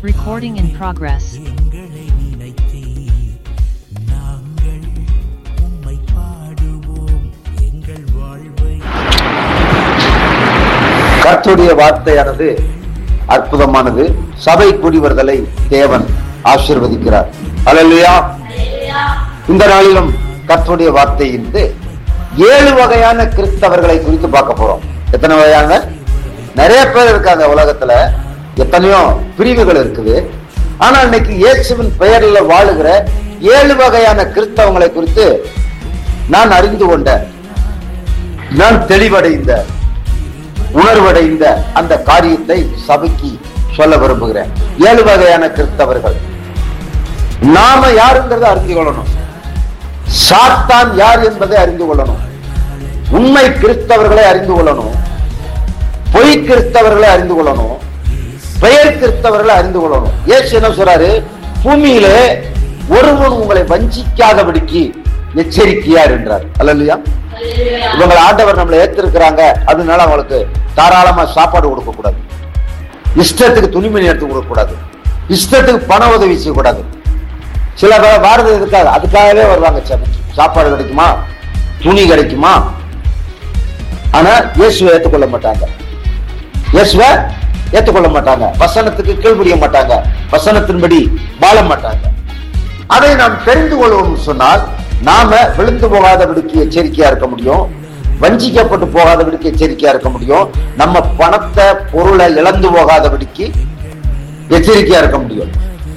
Recording in progress. எங்களை நினைத்தே நாங்கள் உம்மை பாடுவோம் எங்கள் வாழ்வை கர்த்தருடைய வார்த்தையானது அற்புதமானது சபை கூடி வருதலை தேவன் ஆசீர்வதிக்கிறார் அல்லேலூயா இந்த நாளிலும் கர்த்தருடைய வார்த்தையிலிருந்து ஏழு வகையான கிறிஸ்தவர்களை குறித்து பார்க்க போறோம் எத்தனை வகையான நிறைய பேர் இருக்காங்க உலகத்துல எத்தனையோ பிரிவுகள் இருக்குது ஆனா இன்னைக்கு இயேசுவின் பெயர்ல வாழுகிற ஏழு வகையான கிறிஸ்தவங்களை குறித்து நான் அறிந்து கொண்டேன் நான் தெளிவடைந்த உணர்வடைந்த அந்த காரியத்தை சபைக்கு சொல்ல விரும்புகிறேன் ஏழு வகையான கிறிஸ்தவர்கள் நாம யாருங்கிறத அறிந்து கொள்ளணும் சாத்தான் யார் என்பதை அறிந்து கொள்ளணும் உண்மை கிறிஸ்தவர்களை அறிந்து கொள்ளணும் பொய் கிறிஸ்தவர்களை அறிந்து கொள்ளணும் பெயர் கிறிஸ்தவர்களை அறிந்து கொள்ளணும் ஏசு என்ன சொல்றாரு பூமியிலே ஒருவன் உங்களை வஞ்சிக்காதபடிக்கு எச்சரிக்கையார் என்றார் அல்லையா இவங்களை ஆண்டவர் நம்மளை ஏத்திருக்கிறாங்க அதனால அவங்களுக்கு தாராளமா சாப்பாடு கொடுக்க கூடாது இஷ்டத்துக்கு துணிமணி எடுத்து கொடுக்க கூடாது இஷ்டத்துக்கு பண உதவி செய்யக்கூடாது சில பேர் வாரது இருக்காது அதுக்காகவே வருவாங்க சபைக்கு சாப்பாடு கிடைக்குமா துணி கிடைக்குமா ஆனா இயேசுவை ஏத்துக்கொள்ள மாட்டாங்க இயேசுவை ஏத்துக்கொள்ள மாட்டாங்க வசனத்துக்கு கீழ்ப்படிய மாட்டாங்க வசனத்தின்படி வாழ மாட்டாங்க அதை நாம் தெரிந்து கொள்வோம் சொன்னால் நாம விழுந்து போகாதபடிக்கு எச்சரிக்கையா இருக்க முடியும் வஞ்சிக்கப்பட்டு போகாதபடிக்கு எச்சரிக்கையா இருக்க முடியும் நம்ம பணத்தை பொருளை இழந்து போகாதபடிக்கு எச்சரிக்கையா இருக்க முடியும்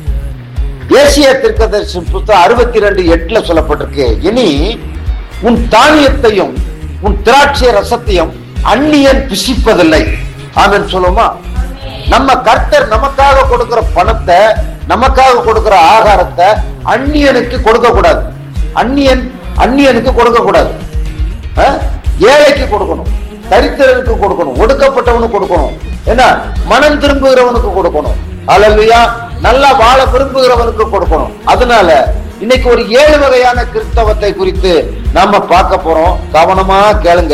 ஏசிய திருக்கதர்ஷன் புத்தகம் அறுபத்தி ரெண்டு எட்டுல சொல்லப்பட்டிருக்கு இனி உன் தானியத்தையும் உன் திராட்சை ரசத்தையும் அந்நியன் புசிப்பதில்லை ஆமென் சொல்லுமா நம்ம கர்த்தர் நமக்காக கொடுக்கிற பணத்தை நமக்காக கொடுக்கிற ஆகாரத்தை அந்நியனுக்கு கொடுக்க கூடாது அந்நியன் அந்நியனுக்கு கொடுக்க கூடாது அஹ்? ஏழைக்கு கொடுக்கணும் தரித்திரனுக்கு கொடுக்கணும் ஒடுக்கப்பட்டவனுக்கு கொடுக்கணும் என்ன மனம் திரும்புகிறவனுக்கு கொடுக்கணும் அல்லையா நல்லா வாழ விரும்புகிறவனுக்கு கொடுக்கணும் அதனால இன்னைக்கு ஒரு ஏழு வகையான கிறிஸ்தவத்தை குறித்து நாம பார்க்க போறோம் கவனமா கேளுங்க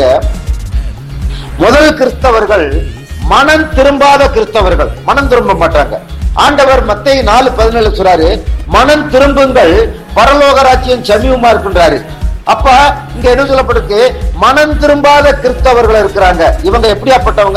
முதல் கிறிஸ்தவர்கள் மனம் திரும்பாத கிறிஸ்தவர்கள் மனம் திரும்ப மாட்டாங்க ஆண்டவர் மத்தேயு நாலு பதினேழு சொல்றாரு மனம் திரும்புங்கள் பரலோக ராஜ்யம் சமீபமா இருக்கின்றாரு அப்ப இங்க என்ன சொல்லப்பட்டிருக்கு மனம் திரும்பாத கிறிஸ்தவர்கள் இருக்கிறாங்க இவங்க எப்படியாப்பட்டவங்க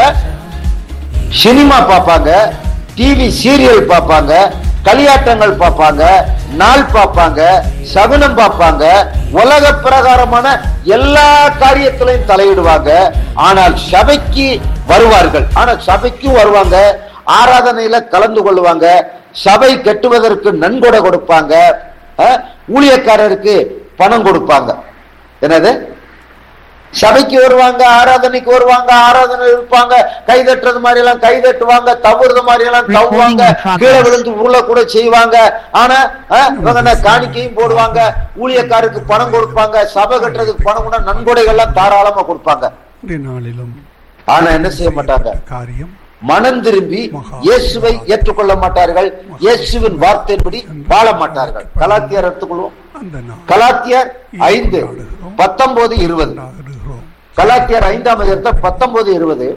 சினிமா பார்ப்பாங்க டிவி சீரியல் பார்ப்பாங்க களியாட்டங்கள் பார்ப்பாங்க நாள் பார்ப்பாங்க சகுனம் பார்ப்பாங்க உலக பிரகாரமான எல்லா காரியத்திலையும் தலையிடுவாங்க ஆனால் சபைக்கு வருவார்கள் ஆனால் சபைக்கும் வருவாங்க ஆராதனையில கலந்து கொள்வாங்க சபை கட்டுவதற்கு நன்கொடை கொடுப்பாங்க அஹ், ஊழியக்காரருக்கு பணம் கொடுப்பாங்க என்னது சபைக்கு வருவாங்க ஆராதனைக்கு வருவாங்க ஆராதனை இருப்பாங்க கை தட்டுறது மாதிரி எல்லாம் கை தட்டுவாங்க தவறுது மாதிரி எல்லாம் தவுவாங்க Recording in progress. கீழே விழுந்து உருள கூட செய்வாங்க ஆனா அஹ், இவங்க என்ன காணிக்கையும் போடுவாங்க ஊழியக்காருக்கு பணம் கொடுப்பாங்க சபை கட்டுறதுக்கு பணம் கூட நன்கொடைகள்லாம் தாராளமா கொடுப்பாங்க இந்த நாளிலும் ஆனா என்ன செய்ய மாட்டாங்க காரியம் மனம் திரும்பி இயேசுவை ஏற்றுக்கொள்ள மாட்டார்கள் இயேசுவின் வார்த்தையின்படி வாழ மாட்டார்கள் கலாத்தியர் எடுத்துக்கொள்வோம் அந்த நாள் கலாத்தியர் ஐந்து பத்தொன்பது இருபது கொண்டாடுகிறோம் கலாத்தியர் ஐந்தாம் அதிகாரத்தில் பத்தொன்பது இருபது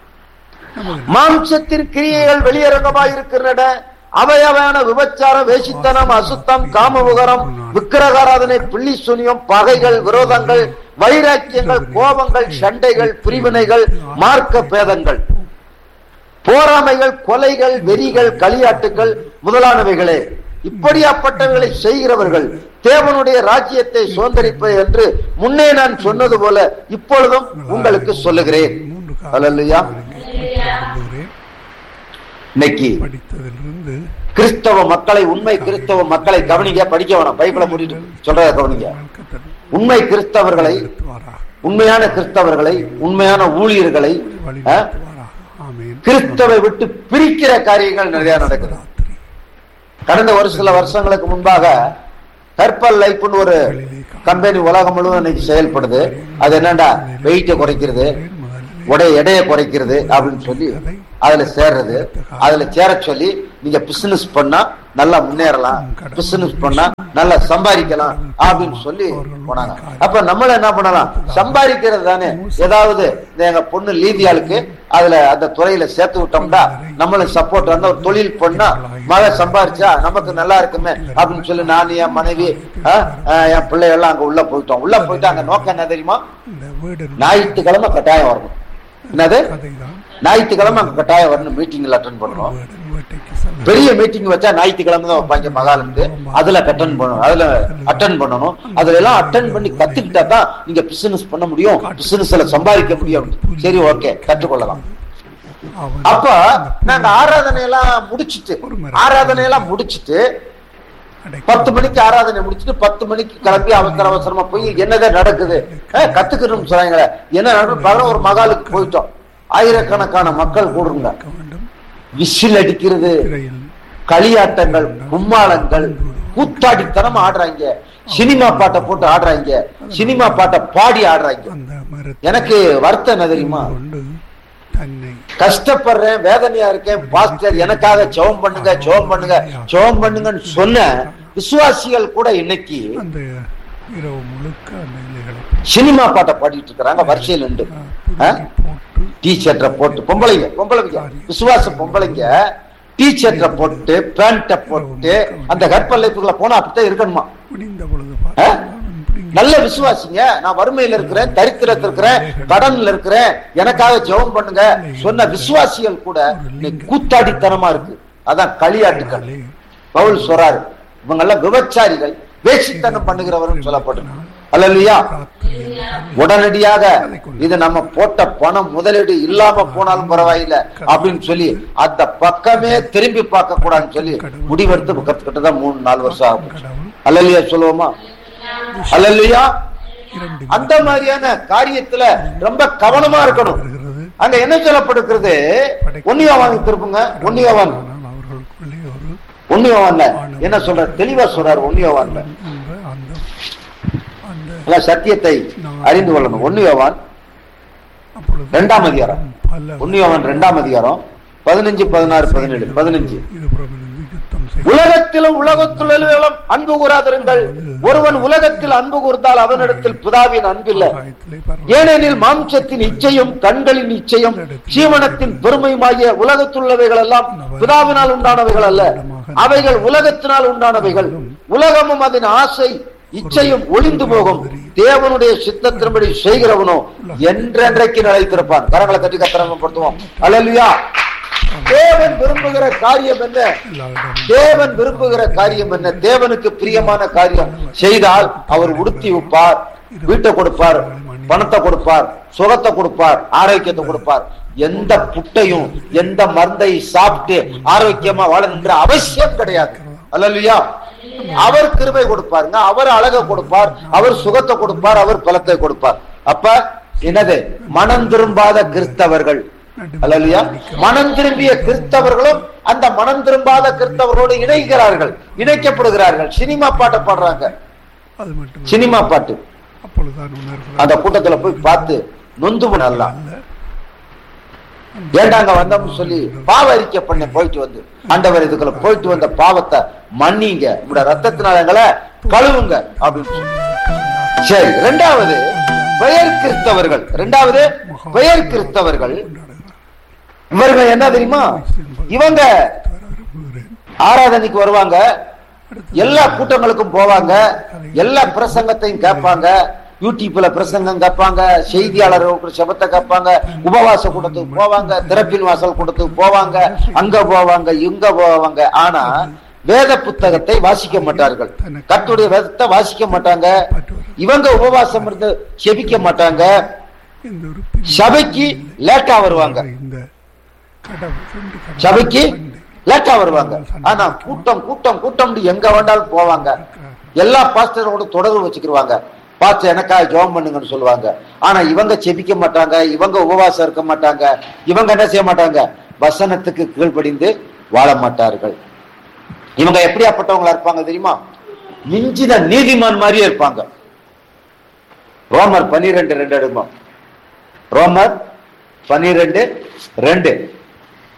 மாம்சத்தின் கிரியைகள் வெளியரங்கமாய் இருக்கின்றன அவையவையான விபச்சாரம் வேசித்தனம் அசுத்தம் காமவிகரம் விக்கிரகாராதனை பிள்ளி சுனியம் பகைகள் விரோதங்கள் வைராக்கியங்கள் கோபங்கள் சண்டைகள் பிரிவினைகள் மார்க்க பேதங்கள் போராமைகள் கொலைகள் வெறிகள் களியாட்டுகள் முதலானவைகளே இப்படியாப்பட்டவைகளை செய்கிறவர்கள் தேவனுடைய ராஜ்யத்தை சுதந்திரிப்பது என்று முன்னே நான் சொன்னது போல இப்பொழுதும் உங்களுக்கு சொல்லுகிறேன் மூன்று அல்லேலூயா. காரியம் இன்னைக்கு படித்ததிலிருந்து கிறிஸ்தவ மக்களை உண்மை கிறிஸ்தவ மக்களை கவனிங்க படிக்க வேணாம் பைபிளை மூடிட்டு சொல்றத கவனிங்க கர்த்தர் உண்மை கிறிஸ்தவர்களை நடத்துவாராக உண்மையான கிறிஸ்தவர்களை உண்மையான ஊழியர்களை வழி ஆ, நடத்துவாராக ஆமென் கிறிஸ்தவை விட்டு பிரிக்கிற காரியங்கள் நிறைய நடக்குது ராத்திரி கடந்த ஒரு சில வருஷங்களுக்கு முன்பாக கற்பல் லைஃப்னு ஒரு கம்பெனி உலகம் முழுவதும் இன்னைக்கு செயல்படுது அது என்னடா வெயிட்டை குறைக்கிறது முதலில் உடைய எடையை குறைக்கிறது அப்படின்னு சொல்லி அதை அதுல சேர்றது அதுல சேர சொல்லி நீங்க பிசினஸ் பண்ணா நல்லா முன்னேறலாம் பிசினஸ் பண்ணா நல்லா சம்பாதிக்கலாம் அப்படின்னு சொல்லி போனாங்க அப்ப நம்மள என்ன பண்ணலாம் சம்பாதிக்கிறது தானே ஏதாவது இந்த எங்க பொண்ணு லீதியாளுக்கு அதுல அந்த துறையில சேர்த்து விட்டோம்னா நம்மளும் சப்போர்ட் வந்து ஒரு தொழில் பண்ணா மழை சம்பாரிச்சா நமக்கு நல்லா இருக்குமே அப்படின்னு சொல்லி நான் என் மனைவி ஆஹ், ஆஹ், என் பிள்ளைகள்லாம் அங்க உள்ள போயிட்டோம் உள்ள போயிட்டு அங்க நோக்கம் என்ன தெரியுமா இந்த வீடு ஞாயிற்றுக்கிழமை கட்டாயம் வரணும் என்னது கதை தான் ஞாயிற்றுக்கிழமை அங்க கட்டாயம் வரணும் மீட்டிங்ல அட்டன் பண்ணணும் வீடு வேட்டைக்கு செல்ல பெரிய மீட்டிங் வச்சா ஞாயிற்றுக்கிழமை தான் வைப்பாங்க மகாலுக்கு அதுல அட்டன் பண்ணணும் அதுல அட்டன் பண்ணணும் அதுல எல்லாம் அட்டன் பண்ணி கத்துக்கிட்டா தான் நீங்க பிசினஸ் பண்ண முடியும் பிசினஸ்ல சம்பாதிக்க முடியும் சரி ஓகே கற்றுக்கொள்ளலாம் அவன் அப்ப நாங்க ஆராதனை எல்லாம் முடிச்சிட்டு ஆராதனை எல்லாம் முடிச்சிட்டு அடைக்க- பத்து மணிக்கு ஆராதனை முடிச்சிட்டு பத்து மணிக்கு கிளம்பி அவசர அவசரமா போய் என்னதான் நடக்குது அஹ், கத்துக்கணும்னு சொன்னாங்களே என்ன நடக்கும் பகல ஒரு மகாலுக்கு போயிட்டோம் ஆயிரக்கணக்கான மக்கள் கூடுங்க இருக்க வேண்டும் விசில் அடிக்கிறது திரையில் களியாட்டங்கள் கும்மாளங்கள் கூத்தாடித்தனம் ஆடுறாங்க சினிமா பாட்டை போட்டு ஆடுறாங்க சினிமா பாட்டை பாடி ஆடுறாங்க அந்த மரத்தை எனக்கு வருத்தம் என்ன தெரியுமா கொண்டு தன்னை கஷ்டப்படுறேன் வேதனையா இருக்கேன் பாஸ்டர் எனக்காக ஜெபம் பண்ணுங்க ஜெபம் பண்ணுங்க ஜெபம் பண்ணுங்கன்னு சொன்ன விசுவாசிகள் கூட இன்னைக்கு அந்த இரவு முழுக்க அந்த இலைகளை சினிமா பாட்டை பாடிட்டு இருக்கிறாங்க வரிசையில் நின்று ஆ? போட்டு டீ ஷர்ட்டை போட்டு பொம்பளைங்க பொம்பளைங்க விசுவாச பொம்பளைங்க டீ ஷர்ட்டை போட்டு பேண்ட்டை போட்டு அந்த கற்பலைப்புகளை போனா அப்படித்தான் இருக்கணுமா முடிந்த பொழுது ஆ? பார்த்தால் அவன் பிடுங்கி நல்ல விசுவாசிங்க நான் வறுமையில இருக்கிறேன் தரித்திரத்தில் இருக்கிறேன் கடன்ல இருக்கிறேன் எனக்காக ஜெபம் பண்ணுங்க சொன்ன விசுவாசிகள் கூட இன்னைக்கு கூத்தாடித்தனமா இருக்கு அதான் களியாட்டுக்கள் பவுல் சொல்றாரு இவங்க எல்லாம் விபச்சாரிகள் வேசித்தனம் பண்ணுகிறவர்கள் சொல்லப்பட்டு அல்லையா உடனடியாக இது நம்ம போட்ட பணம் முதலீடு இல்லாம போனாலும் பரவாயில்ல அப்படின்னு சொல்லி அந்த பக்கமே திரும்பி பார்க்க கூடாதுன்னு சொல்லி முடிவெடுத்து கத்துக்கிட்டு தான் மூணு நாலு வருஷம் ஆகும் கடவுள் அல்லையா சொல்லுவோமா அல்லையா இரண்டு அந்த மாதிரியான காரியத்துல ரொம்ப கவனமா இருக்கணும் வருகிறது அங்க என்ன சொல்லப்படுகிறது ஒன்னியவான் திருப்புங்க ஒன்னியவான் ஆனால் அவர்களுக்குள்ளே ஒரு ஒன்னியவான்ல என்ன சொல்ற தெளிவா சொல்றாரு ஒன்னியவான்ல அந்த அந்த அந்த எல்லாம் சத்தியத்தை அறிந்து கொள்ளணும் ஒன்னியவான் அப்பொழுது இரண்டாம் அதிகாரம் பல ஒன்னியவான் இரண்டாம் அதிகாரம் பதினஞ்சு பதினாறு பதினேழு பதினஞ்சு இது புறமிருந்து யுத்தம் செய்ய உலகத்திலும் உலகத்துள்ளும் அன்பு கூறாதிருங்கள் ஒருவன் உலகத்தில் அன்பு கூர்ந்தால் அவனிடத்தில் பிதாவின் அன்பில்லை ஆகாயத்திலே பரவ ஏனெனில் மாம்சத்தின் இச்சையும் கண்களின் இச்சையும் ஜீவனத்தின் பெருமையுமாகிய உலகத்துள்ளவைகள் எல்லாம் பிதாவினால் உண்டானவைகள் அல்ல அவைகள் உலகத்தினால் உண்டானவைகள் உலகமும் அதன் ஆசை இச்சையும் ஒளிந்து போகும் தேவனுடைய சித்தத்தின்படி செய்கிறவனோ என்றென்றைக்கு நிலைத்திருப்பான் கரங்களை தட்டி கத்திரப்படுத்துவோம் அல்லா தேவன் விரும்புகிற காரியம் என்ன எல்லாரிடமும் தேவன் விரும்புகிற காரியம் என்ன தேவனுக்கு பிரியமான காரியம் செய்தால் அவர் உடுத்தி வைப்பார் வீட்டை கொடுப்பார் பணத்தை கொடுப்பார் சுகத்தை கொடுப்பார் ஆரோக்கியத்தை கொடுப்பார் எந்த புட்டையும் எந்த மருந்தை சாப்பிட்டு ஆரோக்கியமா வாழணுன்ற அவசியம் கிடையாது அல்லையா அவர் கிருபை கொடுப்பாருங்க அவர் அழக கொடுப்பார் அவர் சுகத்தை கொடுப்பார் அவர் பலத்தை கொடுப்பார் அப்ப என்னது மனம் திரும்பாத கிறிஸ்தவர்கள் அல்லையா மனம் திரும்பிய கிறிஸ்தவர்களும் அந்த மனம் திரும்பாத கிறிஸ்தவர்களோடு இணைகிறார்கள் இணைக்கப்படுகிறார்கள் சினிமா பாட்டை பாடுறாங்க அது மட்டும் சினிமா பாட்டு அப்பொழுதுதான் உணர்கிறார் அந்த கூட்டத்துல போய் பார்த்து நொந்து பண்ணலாம் அல்ல ஏண்டாங்க வந்தோம்னு சொல்லி பாவ அறிக்கை பண்ண போயிட்டு வந்து ஆண்டவர் இதுக்குள்ள போயிட்டு வந்த பாவத்தை மன்னிங்க உங்களோட ரத்தத்தினால எங்களை கழுவுங்க அப்படின்னு சொல்லி சரி இரண்டாவது பெயர் கிறிஸ்தவர்கள் இரண்டாவது பெயர் கிறிஸ்தவர்கள் இவர்கள் என்ன தெரியுமா இவங்க வர விரும்புகிறேன் ஆராதனைக்கு வருவாங்க எல்லா கூட்டங்களுக்கும் போவாங்க எல்லா பிரசங்கத்தையும் கேட்பாங்க யூடியூப்ல பிரசங்கம் கேட்பாங்க செய்தியாளர் செபத்தை கேட்பாங்க உபவாச கூட்டத்துக்கு போவாங்க திறப்பின் வாசல் கூட்டத்துக்கு போவாங்க அங்க போவாங்க இங்க போவாங்க ஆனா வேத புத்தகத்தை வாசிக்க மாட்டார்கள் கர்த்தருடைய வேதத்தை வாசிக்க மாட்டாங்க இவங்க உபவாசம் இருந்து செபிக்க மாட்டாங்க இந்த ஒரு பின் சபைக்கு லேட்டா வருவாங்க இந்த கடவுள் ரெண்டு கடவுள் சபைக்கு லேட்டா வருவாங்க ஆனா கூட்டம் கூட்டம் கூட்டம் எங்க வேண்டாலும் போவாங்க எல்லா பாஸ்டரோட தொடர்பு வச்சுக்கிருவாங்க பாஸ்டர் எனக்கா ஜெபம் பண்ணுங்கன்னு சொல்லுவாங்க ஆனா இவங்க செபிக்க மாட்டாங்க இவங்க உபவாசம் இருக்க மாட்டாங்க இவங்க என்ன செய்ய மாட்டாங்க வசனத்துக்கு கீழ்ப்படிந்து வாழ மாட்டார்கள் இவங்க எப்படியாப்பட்டவங்களா இருப்பாங்க தெரியுமா மிஞ்சின நீதிமான் மாதிரியே இருப்பாங்க ரோமர் பனிரெண்டு ரெண்டு எடுமா ரோமர் பனிரெண்டு ரெண்டு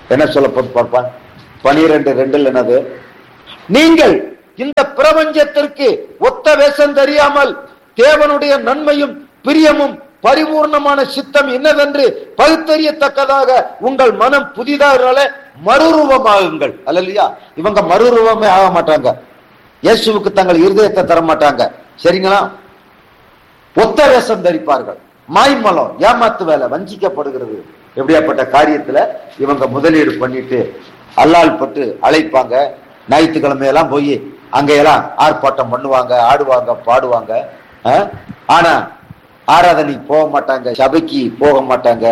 என்ன சொல்ல போது பார்ப்பான் பனிரெண்டு ரெண்டுல என்னது நீங்கள் இந்த பிரபஞ்சத்திற்கு ஒத்த வேஷம் தெரியாமல் தேவனுடைய நன்மையும் பிரியமும் பரிபூர்ணமான சித்தம் என்னவென்று பகுத்தறியத்தக்கதாக உங்கள் மனம் புதிதாக மறுரூபமாகுங்கள் அல்லையா இவங்க மறுரூபமே ஆக மாட்டாங்க இயேசுவுக்கு தங்கள் இருதயத்தை தர மாட்டாங்க சரிங்களா ஒத்த வேஷம் தரிப்பார்கள் மாய்மலம் ஏமாத்து வேலை வஞ்சிக்கப்படுகிறது எப்படியாப்பட்ட காரியத்துல இவங்க முதலீடு பண்ணிட்டு அல்லால் பட்டு அழைப்பாங்க ஞாயிற்றுக்கிழமை எல்லாம் போய் அங்கெல்லாம் ஆர்ப்பாட்டம் பண்ணுவாங்க ஆடுவாங்க பாடுவாங்க அஹ்? ஆனா ஆராதனைக்கு போக மாட்டாங்க சபைக்கு போக மாட்டாங்க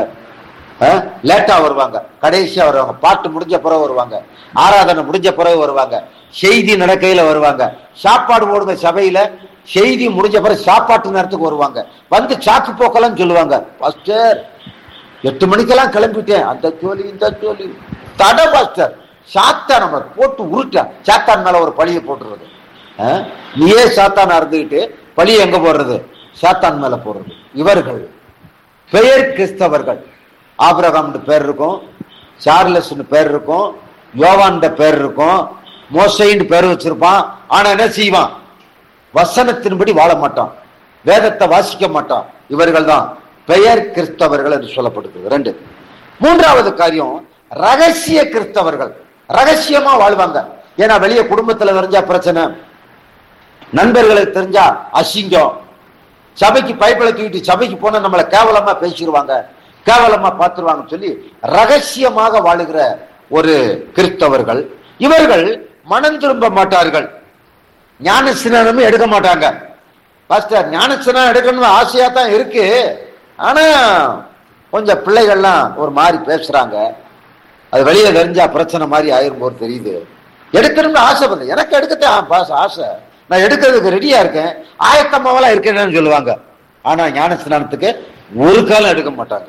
லேட்டா வருவாங்க கடைசியா வருவாங்க பாட்டு முடிஞ்ச பிறகு வருவாங்க ஆராதனை முடிஞ்ச பிறகு வருவாங்க செய்தி நடக்கையில வருவாங்க சாப்பாடு போடுங்க சபையில செய்தி முடிஞ்ச பிறகு சாப்பாட்டு நேரத்துக்கு வருவாங்க வந்து சாக்கு போக்கெல்லாம் சொல்லுவாங்க பாஸ்டர் எட்டு மணிக்கெல்லாம் கிளம்பிட்டேன் அந்த ஜோலி இந்த ஜோலி தட பாஸ்டர் சாத்தான் நம்ம போட்டு உருட்ட சாத்தான் மேல ஒரு பழிய போட்டுறது அஹ்? நீயே சாத்தானா இருந்துகிட்டு பழிய எங்க போடுறது சாத்தான் மேல போடுறது இவர்கள் பெயர் கிறிஸ்தவர்கள் ஆபிரகாம்னு பேர் இருக்கும் சார்லஸ்னு பேர் இருக்கும் யோவான் பேர் இருக்கும் மோசைன்னு பேர் வச்சிருப்பான் ஆனா என்ன செய்வான் வசனத்தின்படி வாழ மாட்டான் வேதத்தை வாசிக்க மாட்டான் இவர்கள் தான் பெயர் கிறிஸ்தவர்கள் என்று சொல்லப்படுகிறது ரெண்டு மூன்றாவது காரியம் ரகசிய கிறிஸ்தவர்கள் ரகசியமா வாழ்வாங்க ஏன்னா வெளியே குடும்பத்துல தெரிஞ்சா பிரச்சனை நண்பர்களுக்கு தெரிஞ்சா அசிங்கம் சபைக்கு பைப்பிளை தூக்கிட்டு சபைக்கு போனா நம்மளை கேவலமா பேசிடுவாங்க கேவலமா பார்த்துருவாங்கன்னு சொல்லி ரகசியமாக வாழுகிற ஒரு கிறிஸ்தவர்கள் இவர்கள் மனம் திரும்ப மாட்டார்கள் ஞான ஸ்நானமும் எடுக்க மாட்டாங்க பாஸ்டர் ஞான ஸ்நானம் எடுக்கணும்னு ஆசையா தான் இருக்கு ஆனா கொஞ்சம் பிள்ளைகள்லாம் ஒரு மாதிரி பேசுறாங்க அது வெளியே தெரிஞ்சா பிரச்சனை மாதிரி ஆயிரும் போது தெரியுது எடுக்கணும்னு ஆசைப்படுது எனக்கு எடுக்கத்தான் பாஸ் ஆசை நான் எடுக்கிறதுக்கு ரெடியா இருக்கேன் ஆயத்தமாவெல்லாம் இருக்கேன்னு சொல்லுவாங்க ஆனா ஞான ஸ்நானத்துக்கு ஒரு காலம் எடுக்க மாட்டாங்க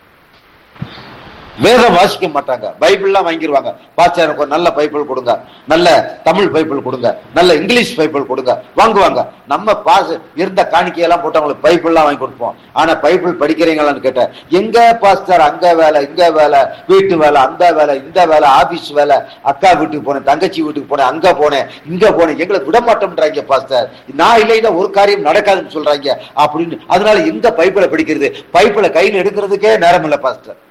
வேதம் வாசிக்க மாட்டாங்க பைபிள்லாம் வாங்கிடுவாங்க பாஸ்டர் எனக்கு ஒரு நல்ல பைபிள் கொடுங்க நல்ல தமிழ் பைபிள் கொடுங்க நல்ல இங்கிலீஷ் பைபிள் கொடுங்க வாங்குவாங்க நம்ம பாஸ் இருந்த காணிக்கையெல்லாம் போட்டு அவங்களுக்கு பைபிள்லாம் வாங்கி கொடுப்போம் ஆனா பைபிள் படிக்கிறீங்களான்னு கேட்டேன் எங்க பாஸ்டர் அங்க வேலை இங்க வேலை வீட்டு வேலை அந்த வேலை இந்த வேலை ஆபீஸ் வேலை அக்கா வீட்டுக்கு போனேன் தங்கச்சி வீட்டுக்கு போனேன் அங்க போனேன் இங்க போனேன் எங்களை விட மாட்டோம்ன்றாங்க பாஸ்டர் நான் இல்லைன்னா ஒரு காரியம் நடக்காதுன்னு சொல்றாங்க அப்படின்னு அதனால எங்க பைபிளை படிக்கிறது பைபிளை கையில் எடுக்கிறதுக்கே நேரம் இல்லை பாஸ்டர்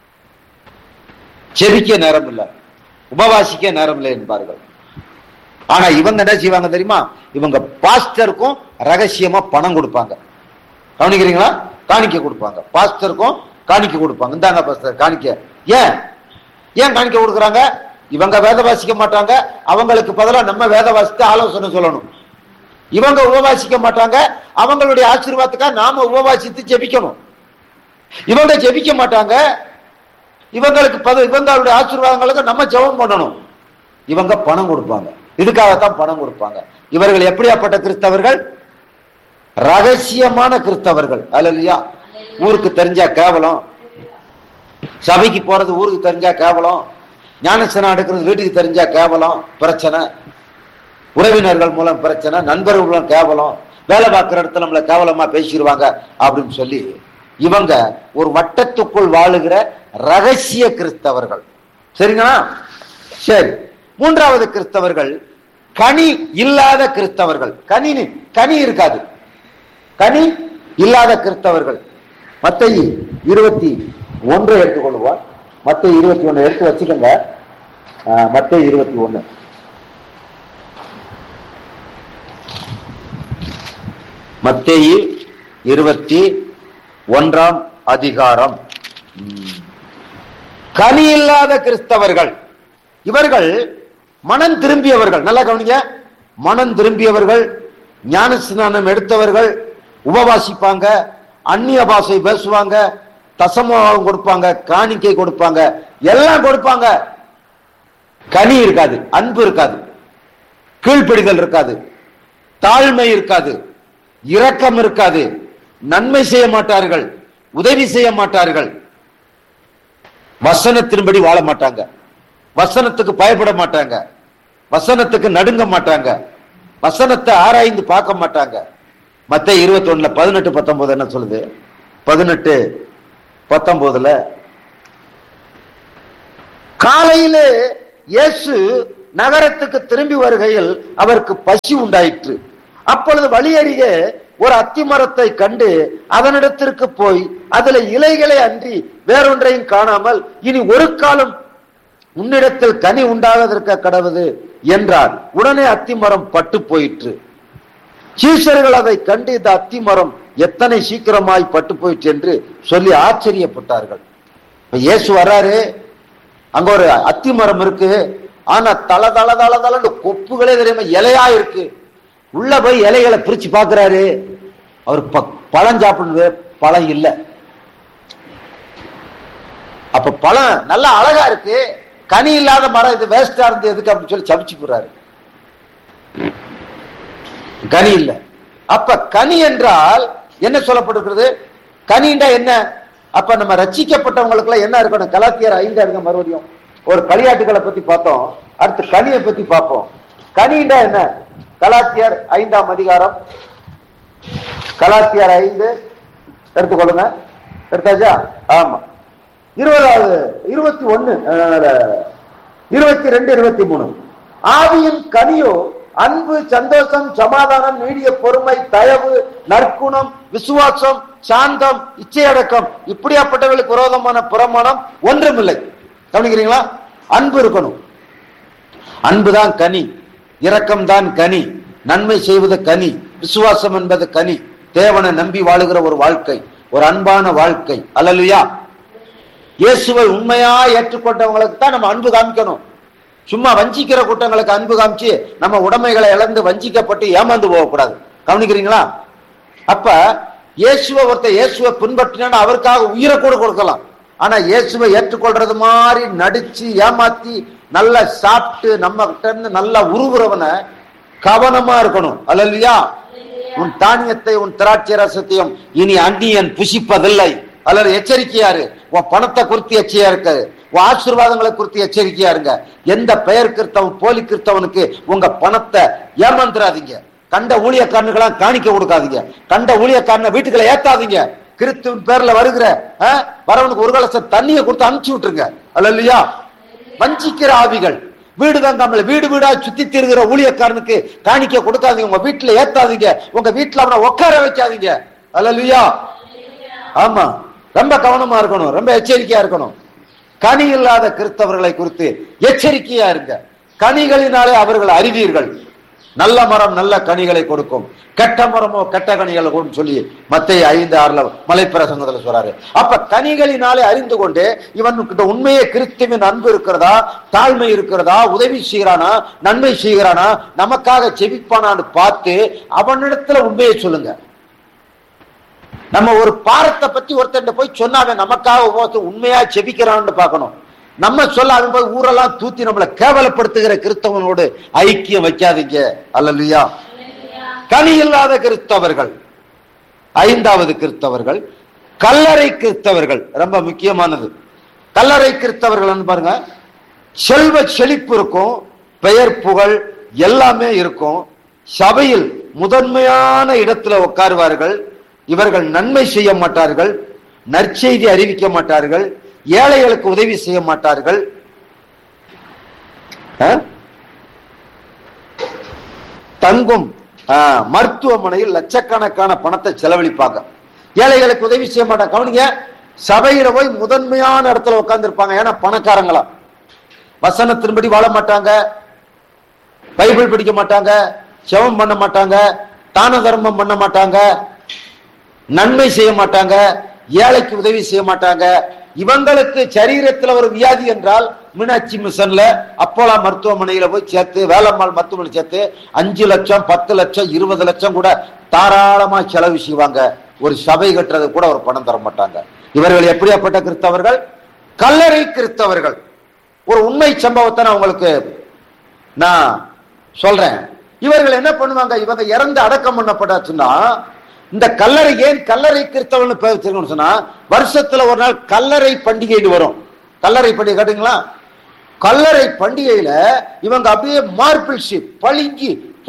செபிக்க நேரம் இல்லை உபவாசிக்க நேரம் இல்லை என்பார்கள் ஆனா இவங்க என்ன செய்வாங்க தெரியுமா இவங்க பாஸ்டருக்கும் ரகசியமா பணம் கொடுப்பாங்க கவனிக்கிறீங்களா காணிக்க கொடுப்பாங்க பாஸ்டருக்கும் காணிக்க கொடுப்பாங்க இந்தாங்க பாஸ்டர் காணிக்க ஏன் ஏன் காணிக்க கொடுக்குறாங்க இவங்க வேத வாசிக்க மாட்டாங்க அவங்களுக்கு பதிலா நம்ம வேத வாசித்து ஆலோசனை சொல்லணும் இவங்க உபவாசிக்க மாட்டாங்க அவங்களுடைய ஆசீர்வாதத்துக்காக நாம உபவாசித்து ஜெபிக்கணும் இவங்க ஜெபிக்க மாட்டாங்க இவங்களுக்கு பத இவங்களுடைய ஆசீர்வாதங்களுக்கு நம்ம ஜெபம் பண்ணணும் இவங்க பணம் கொடுப்பாங்க இதுக்காகத்தான் பணம் கொடுப்பாங்க இவர்கள் எப்படியாப்பட்ட கிறிஸ்தவர்கள் ரகசியமான கிறிஸ்தவர்கள் அல்லையா ஊருக்கு தெரிஞ்சா கேவலம் சபைக்கு போறது ஊருக்கு தெரிஞ்சா கேவலம் ஞானசனம் எடுக்கிறது வீட்டுக்கு தெரிஞ்சா கேவலம் பிரச்சனை உறவினர்கள் மூலம் பிரச்சனை நண்பர்கள் மூலம் கேவலம் வேலை பார்க்குற இடத்துல நம்மளை கேவலமா பேசிடுவாங்க அப்படின்னு சொல்லி இவங்க ஒரு வட்டத்துக்குள் வாழுகிற ரகசிய கிறிஸ்தவர்கள் சரிங்களா சரி மூன்றாவது கிறிஸ்தவர்கள் கனி இல்லாத கிறிஸ்தவர்கள் கனி கனி இருக்காது கனி இல்லாத கிறிஸ்தவர்கள் மத்திய இருபத்தி ஒன்றை எடுத்துக்கொள்வோம் மத்திய இருபத்தி ஒன்று எடுத்து வச்சுக்கோங்க மத்திய இருபத்தி ஒன்று மத்தேயு இருபத்தி ஒன்றாம் அதிகாரம் ம். கனி இல்லாத கிறிஸ்தவர்கள் இவர்கள் மனம் திரும்பியவர்கள் நல்லா கவனிங்க மனம் திரும்பியவர்கள் ஞான ஸ்நானம் எடுத்தவர்கள் உபவாசிப்பாங்க அந்நிய பாஷை பேசுவாங்க தசமம் கொடுப்பாங்க காணிக்கை கொடுப்பாங்க எல்லாம் கொடுப்பாங்க கனி இருக்காது அன்பு இருக்காது கீழ்ப்படிதல் இருக்காது தாழ்மை இருக்காது இரக்கம் இருக்காது நன்மை செய்ய மாட்டார்கள் உதவி செய்ய மாட்டார்கள் வசனத்தின்படி வாழ மாட்டாங்க வசனத்துக்கு பயப்பட மாட்டாங்க வசனத்துக்கு நடுங்க மாட்டாங்க வசனத்தை ஆராய்ந்து பார்க்க மாட்டாங்க மத்த இருபத்தி ஒண்ணுல பதினெட்டு பத்தொன்பது என்ன சொல்லுது பதினெட்டு பத்தொன்பதுல காலையிலே இயேசு நகரத்துக்கு திரும்பி வருகையில் அவருக்கு பசி உண்டாயிற்று அப்பொழுது வழியருகே ஒரு அத்திமரத்தை கண்டு அதனிடத்திற்கு போய் அதுல இலைகளை அன்றி வேறொன்றையும் காணாமல் இனி ஒரு காலம் உன்னிடத்தில் கனி உண்டாவதற்க கடவுது என்றார் உடனே அத்திமரம் பட்டு போயிற்று சீசர்கள் அதை கண்டு இந்த அத்திமரம் எத்தனை சீக்கிரமாய் பட்டு போயிற்று என்று சொல்லி ஆச்சரியப்பட்டார்கள் இப்ப இயேசு வர்றாரு அங்க ஒரு அத்திமரம் இருக்கு ஆனா தல தல தல தலன்னு கொப்புகளே தெரியாம இலையா இருக்கு உள்ள போய் இலைகளை பிரிச்சு பாக்குறாரு அவர் ப- பழம் சாப்பிடுறது பழம் இல்ல அப்ப பழம் நல்லா அழகா இருக்கு கனி இல்லாத மரம் இது வேஸ்டா இருந்து எதுக்கு அப்படின்னு சொல்லி சபிச்சு போறாரு கனி இல்ல அப்ப கனி என்றால் என்ன சொல்லப்பட்டிருக்கிறது கனிண்டா என்ன அப்ப நம்ம ரட்சிக்கப்பட்டவங்களுக்கு எல்லாம் என்ன இருக்கணும் கலாத்தியர் ஐந்து இருங்க மறுபடியும் ஒரு களியாட்டுகளை பத்தி பார்த்தோம் அடுத்து கனியை பத்தி பார்ப்போம் கனிண்டா என்ன கலாத்தியர் ஐந்தாம் அதிகாரம் கலாத்தியர் ஐந்து எடுத்துக்கொள்ளுங்க எடுத்தாச்சா ஆமா இருபதாவது இருபத்தி ஒண்ணு இருபத்தி ரெண்டு இருபத்தி மூணு ஆவியின் கனியோ அன்பு சந்தோஷம் சமாதானம் நீடிய பொறுமை தயவு நற்குணம் விசுவாசம் சாந்தம் இச்சையடக்கம் இப்படியாப்பட்டவர்களுக்கு விரோதமான புறமானம் ஒன்றுமில்லை கவனிக்கிறீங்களா அன்பு இருக்கணும் அன்புதான் கனி இரக்கம்தான் கனி நன்மை செய்வது கனி விசுவாசம் என்பது கனி தேவனை நம்பி வாழுகிற ஒரு வாழ்க்கை ஒரு அன்பான வாழ்க்கை அல்லலுயா இயேசுவை உண்மையா ஏற்றுக்கொண்டவங்களுக்கு தான் நம்ம அன்பு காமிக்கணும் சும்மா வஞ்சிக்கிற கூட்டங்களுக்கு அன்பு காமிச்சு நம்ம உடைமைகளை இழந்து வஞ்சிக்கப்பட்டு ஏமாந்து போகக்கூடாது கவனிக்கிறீங்களா அப்ப இயேசுவை ஒருத்தர் இயேசுவை பின்பற்றினா அவருக்காக உயிரை கூட கொடுக்கலாம் ஆனா இயேசுவை ஏற்றுக்கொள்றது மாதிரி நடிச்சு ஏமாத்தி நல்லா சாப்பிட்டு நம்ம கிட்ட இருந்து நல்லா உருகுறவனை கவனமா இருக்கணும் அல்லையா உன் தானியத்தை உன் திராட்சை ரசத்தையும் இனி அந்நியன் புசிப்பதில்லை அல்லது எச்சரிக்கையாரு உன் பணத்தை குறித்து எச்சரிக்கையா இருக்காது உன் ஆசீர்வாதங்களை குறித்து எச்சரிக்கையா இருங்க எந்த பெயர் கிறிஸ்தவன் போலி கிறிஸ்தவனுக்கு உங்க பணத்தை ஏமாந்துடாதீங்க கண்ட ஊழியக்காரனுக்கெல்லாம் காணிக்க கொடுக்காதீங்க கண்ட ஊழியக்காரனை வீட்டுக்குள்ள ஏத்தாதீங்க கிறிஸ்துவின் பேர்ல வருகிற ஆ, வரவனுக்கு ஒரு கலசம் தண்ணியை கொடுத்து அனுப்பிச்சு விட்டுருங்க அல்ல இல்லையா வஞ்சிக்கிற ஆவிகள் வீடு தங்காமல் வீடு வீடா சுத்தி திருகிற ஊழியக்காரனுக்கு காணிக்க கொடுக்காதீங்க உங்க வீட்டுல ஏத்தாதீங்க உங்க வீட்டுல அவனை உட்கார வைக்காதீங்க அல்ல இல்லையா ஆமா ரொம்ப கவனமா இருக்கணும் ரொம்ப எச்சரிக்கையா இருக்கணும் கனி இல்லாத கிறிஸ்தவர்களை குறித்து எச்சரிக்கையா இருங்க கனிகளினாலே அவர்கள் அறிவீர்கள் நல்ல மரம் நல்ல கனிகளை கொடுக்கும் கெட்ட மரமோ கெட்ட கனிகளை கொடுக்கும் சொல்லி மத்திய ஐந்து ஆறுல மலைப்பிரசங்கத்துல சொல்றாரு அப்ப கனிகளினாலே அறிந்து கொண்டு இவனுக்கிட்ட உண்மையே கிறிஸ்துவின் அன்பு இருக்கிறதா தாழ்மை இருக்கிறதா உதவி செய்கிறானா நன்மை செய்கிறானா நமக்காக செவிப்பானான்னு பார்த்து அவனிடத்துல உண்மையை சொல்லுங்க நம்ம ஒரு பாரத்தை பத்தி ஒருத்தன் போய் சொன்னாங்க நமக்காக ஒருத்தன் உண்மையா செபிக்கிறான்னு பார்க்கணும் நம்ம சொல்ல அவன் போய் ஊரெல்லாம் தூத்தி நம்மளை கேவலப்படுத்துகிற கிறிஸ்தவனோடு ஐக்கியம் வைக்காதீங்க அல்லையா கனி இல்லாத கிறிஸ்தவர்கள் ஐந்தாவது கிறிஸ்தவர்கள் கல்லறை கிறிஸ்தவர்கள் ரொம்ப முக்கியமானது கல்லறை கிறிஸ்தவர்கள் பாருங்க செல்வ செழிப்பு இருக்கும் பெயர் புகழ் எல்லாமே இருக்கும் சபையில் முதன்மையான இடத்துல உட்காருவார்கள் இவர்கள் நன்மை செய்ய மாட்டார்கள் நற்செய்தி அறிவிக்க மாட்டார்கள் ஏழைகளுக்கு உதவி செய்ய மாட்டார்கள் ஆ? தங்கும் ஆ, மருத்துவமனையில் லட்சக்கணக்கான பணத்தை செலவழிப்பாங்க ஏழைகளுக்கு உதவி செய்ய மாட்டாங்க கவனிங்க சபையில போய் முதன்மையான இடத்துல உட்கார்ந்திருப்பாங்க ஏன்னா பணக்காரங்களா வசனத்தின்படி வாழ மாட்டாங்க பைபிள் படிக்க மாட்டாங்க செவம் பண்ண மாட்டாங்க தான தர்மம் பண்ண மாட்டாங்க நன்மை செய்ய மாட்டாங்க ஏழைக்கு உதவி செய்ய மாட்டாங்க இவங்களுக்கு சரீரத்துல ஒரு வியாதி என்றால் மீனாட்சி மிஷன்ல அப்போலா மருத்துவமனையில போய் சேர்த்து வேலம்மாள் மருத்துவமனை சேர்த்து அஞ்சு லட்சம் பத்து லட்சம் இருபது லட்சம் கூட தாராளமா செலவு செய்வாங்க ஒரு சபை கட்டுறது கூட ஒரு பணம் தர மாட்டாங்க இவர்கள் எப்படியாப்பட்ட கிறிஸ்தவர்கள் கல்லறை கிறிஸ்தவர்கள் ஒரு உண்மை சம்பவத்தை நான் உங்களுக்கு நான் சொல்றேன் இவர்கள் என்ன பண்ணுவாங்க இவங்க இறந்து அடக்கம் பண்ணப்பட்டாச்சுன்னா இந்த கல்லறை ஏன் கல்லறை கிறிஸ்தவன் பேர் வச்சிருக்கணும்னு சொன்னா வருஷத்துல ஒரு நாள் கல்லறை பண்டிகைன்னு வரும் கல்லறை பண்டிகை கேட்டுங்களா கல்லறை பண்டிகையில இவங்க அப்படியே மார்பிள் ஷீட் பளிங்கி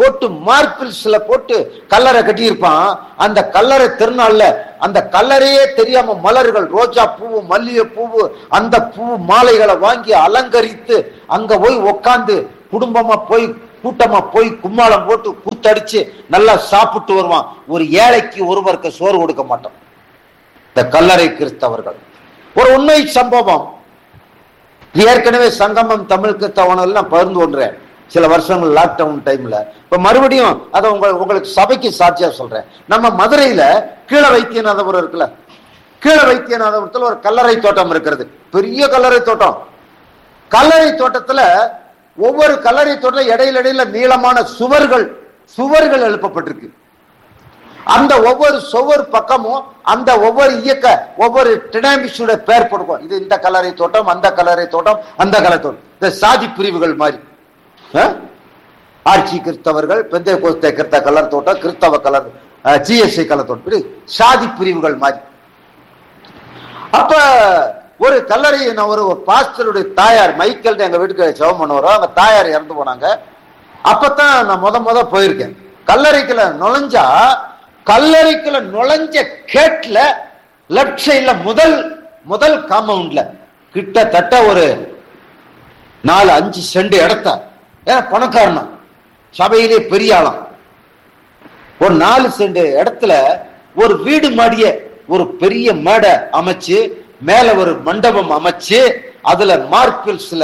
போட்டு மார்பிள்ஸ்ல போட்டு கல்லறை கட்டியிருப்பான் அந்த கல்லறை திருநாள்ல அந்த கல்லறையே தெரியாம மலர்கள் ரோஜா பூவு மல்லிகை பூவு அந்த பூ மாலைகளை வாங்கி அலங்கரித்து அங்க போய் உக்காந்து குடும்பமா போய் கூட்டமா போய் கும்மாளம் போட்டு கூத்தடிச்சு நல்லா சாப்பிட்டு வருவான் ஒரு ஏழைக்கு ஒருவருக்கு சோறு கொடுக்க மாட்டான் இந்த கல்லறை கிறிஸ்தவர்கள் ஒரு உண்மை சம்பவம் இது ஏற்கனவே சங்கமம் தமிழ் கிறிஸ்தவனில் நான் பகிர்ந்து கொண்டேன் சில வருஷங்கள் லாக்டவுன் டைம்ல இப்ப மறுபடியும் அதை உங்க உங்களுக்கு சபைக்கு சாட்சியா சொல்றேன் நம்ம மதுரையில கீழ வைத்தியநாதபுரம் இருக்குல்ல கீழ வைத்தியநாதபுரத்துல ஒரு கல்லறை தோட்டம் இருக்கிறது பெரிய கல்லறை தோட்டம் கல்லறை தோட்டத்துல ஒவ்வொரு கல்லறை தோட்டம் இடையில இடையில நீளமான சுவர்கள் சுவர்கள் எழுப்பப்பட்டிருக்கு அந்த ஒவ்வொரு சுவர் பக்கமும் அந்த ஒவ்வொரு இயக்க ஒவ்வொரு டினாமிக்ஸோட பேர் போட்டுக்கும் இது இந்த கலரை தோட்டம் அந்த கலரை தோட்டம் அந்த கலரை தோட்டம் இந்த சாதி பிரிவுகள் மாதிரி ஆ? ஆட்சி கிறிஸ்தவர்கள் பெந்தை கோஸ்தே கிறிஸ்த கலர் தோட்டம் கிறிஸ்தவ கலர் ஜிஎஸ்ஐ கலர் தோட்டம் இப்படி சாதி பிரிவுகள் மாதிரி அப்ப ஒரு கல்லறை நான் ஒரு பாஸ்டருடைய தாயார் மைக்கேல் எங்க வீட்டுக்கு ஜெபம் பண்ணுவாரோ அவங்க தாயார் இறந்து போனாங்க அப்பதான் நான் முத முத போயிருக்கேன் கல்லறைக்குள்ள நுழைஞ்சா கல்லறைக்குள்ள நுழைஞ்ச கேட்ல லெப்ட் சைட்ல முதல் முதல் காம்பவுண்ட்ல கிட்டத்தட்ட ஒரு நாலு அஞ்சு செண்டு இடத்த ஏன் பணக்காரனா சபையிலே பெரிய ஆளாம் ஒரு நாலு செண்டு இடத்துல ஒரு வீடு மாடிய ஒரு பெரிய மேடை அமைச்சு மேல ஒரு மண்டபம் அமைச்சு அதுல மார்பிள்ஸ்ல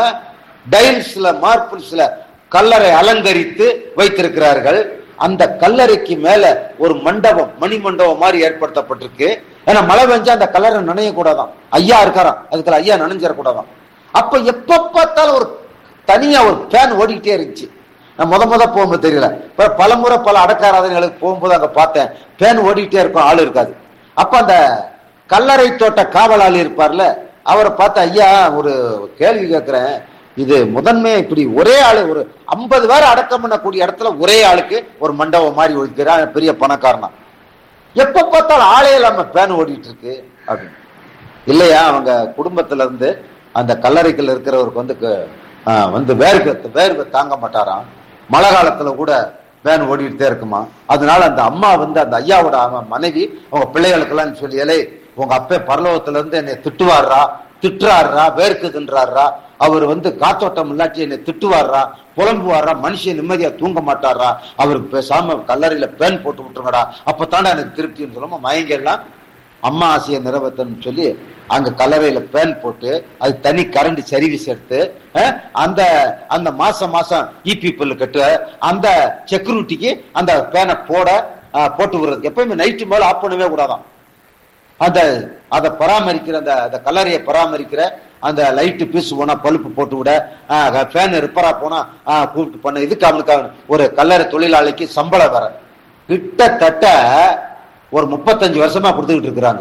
டைல்ஸ்ல மார்பிள்ஸ்ல கல்லறை அலங்கரித்து வைத்திருக்கிறார்கள் அந்த கல்லறைக்கு மேல ஒரு மண்டபம் மணி மண்டபம் மாதிரி ஏற்படுத்தப்பட்டிருக்கு ஏன்னா மழை பெஞ்சா அந்த கல்லறை நனைய கூடாதான் ஐயா இருக்காராம் அதுக்குள்ள ஐயா நனைஞ்சிடக்கூடாதான் அப்ப எப்ப பார்த்தாலும் ஒரு தனியா ஒரு ஃபேன் ஓடிக்கிட்டே இருந்துச்சு நான் முத முத போகும்போது தெரியல இப்ப பல முறை பல அடக்காராதனைகளுக்கு போகும்போது அங்க பார்த்தேன் ஃபேன் ஓடிக்கிட்டே இருக்கும் ஆள் இருக்காது அப்ப அந்த கல்லறை தோட்ட காவலாளி இருப்பார்ல அவரை பார்த்து ஐயா ஒரு கேள்வி கேட்கிறேன் இது முதன்மை இப்படி ஒரே ஆளு ஒரு ஐம்பது பேர் அடக்கம் பண்ணக்கூடிய இடத்துல ஒரே ஆளுக்கு ஒரு மண்டபம் மாதிரி ஒழிக்கிறான் பெரிய பணக்காரனா எப்ப பார்த்தாலும் ஆளே இல்லாம பேன் ஓடிட்டு இருக்கு அப்படின்னு இல்லையா அவங்க குடும்பத்துல இருந்து அந்த கல்லறைக்குள்ள இருக்கிறவருக்கு வந்து க- ஆ, வந்து வேர்க்கு வேர்வை தாங்க மாட்டாராம் மழை காலத்துல கூட வேன் ஓடிட்டே இருக்குமா அதனால அந்த அம்மா வந்து அந்த ஐயாவோட அவன் மனைவி அவங்க பிள்ளைகளுக்கெல்லாம் சொல்லி "ஏலே, உங்க அப்பே பரலோகத்துல இருந்து என்னை திட்டுவாரா திட்டுறாரா வேர்க்குதுன்றாரா அவர் வந்து காத்தோட்டம் இல்லாட்டி என்னை திட்டுவாரா புலம்புவாரா மனுஷன் நிம்மதியா தூங்க மாட்டாரா அவருக்கு பேசாம கல்லறையில பேன் போட்டு விட்டுருங்கடா அப்பதானே எனக்கு திருப்தின்னு சொல்லாம மயங்கெல்லாம் அம்மா ஆசையை நிறைவேற்றணும்னு சொல்லி அங்க கல்லறையில பேன் போட்டு அது தனி கரண்ட் சர்வீஸ் எடுத்து அஹ், அந்த அந்த மாசம் மாசம் இபி பில் கட்டு அந்த செக்யூரிட்டிக்கு அந்த பேனை போட அஹ், போட்டு விடுறது எப்பயுமே நைட்டு மேல ஆஃப் பண்ணவே கூடாதாம் அந்த அதை பராமரிக்கிற அந்த அந்த கல்லறையை பராமரிக்கிற அந்த லைட்டு பீஸ் போனா பல்பு போட்டு விட ஃபேன் ரிப்பரா போனா ஆஹ், கூப்பிட்டு பண்ண இதுக்கு அவனுக்கு அவன் ஒரு கல்லறை தொழிலாளிக்கு சம்பளம் வர கிட்டத்தட்ட ஒரு முப்பத்தஞ்சு வருஷமா கொடுத்துக்கிட்டு இருக்கிறாங்க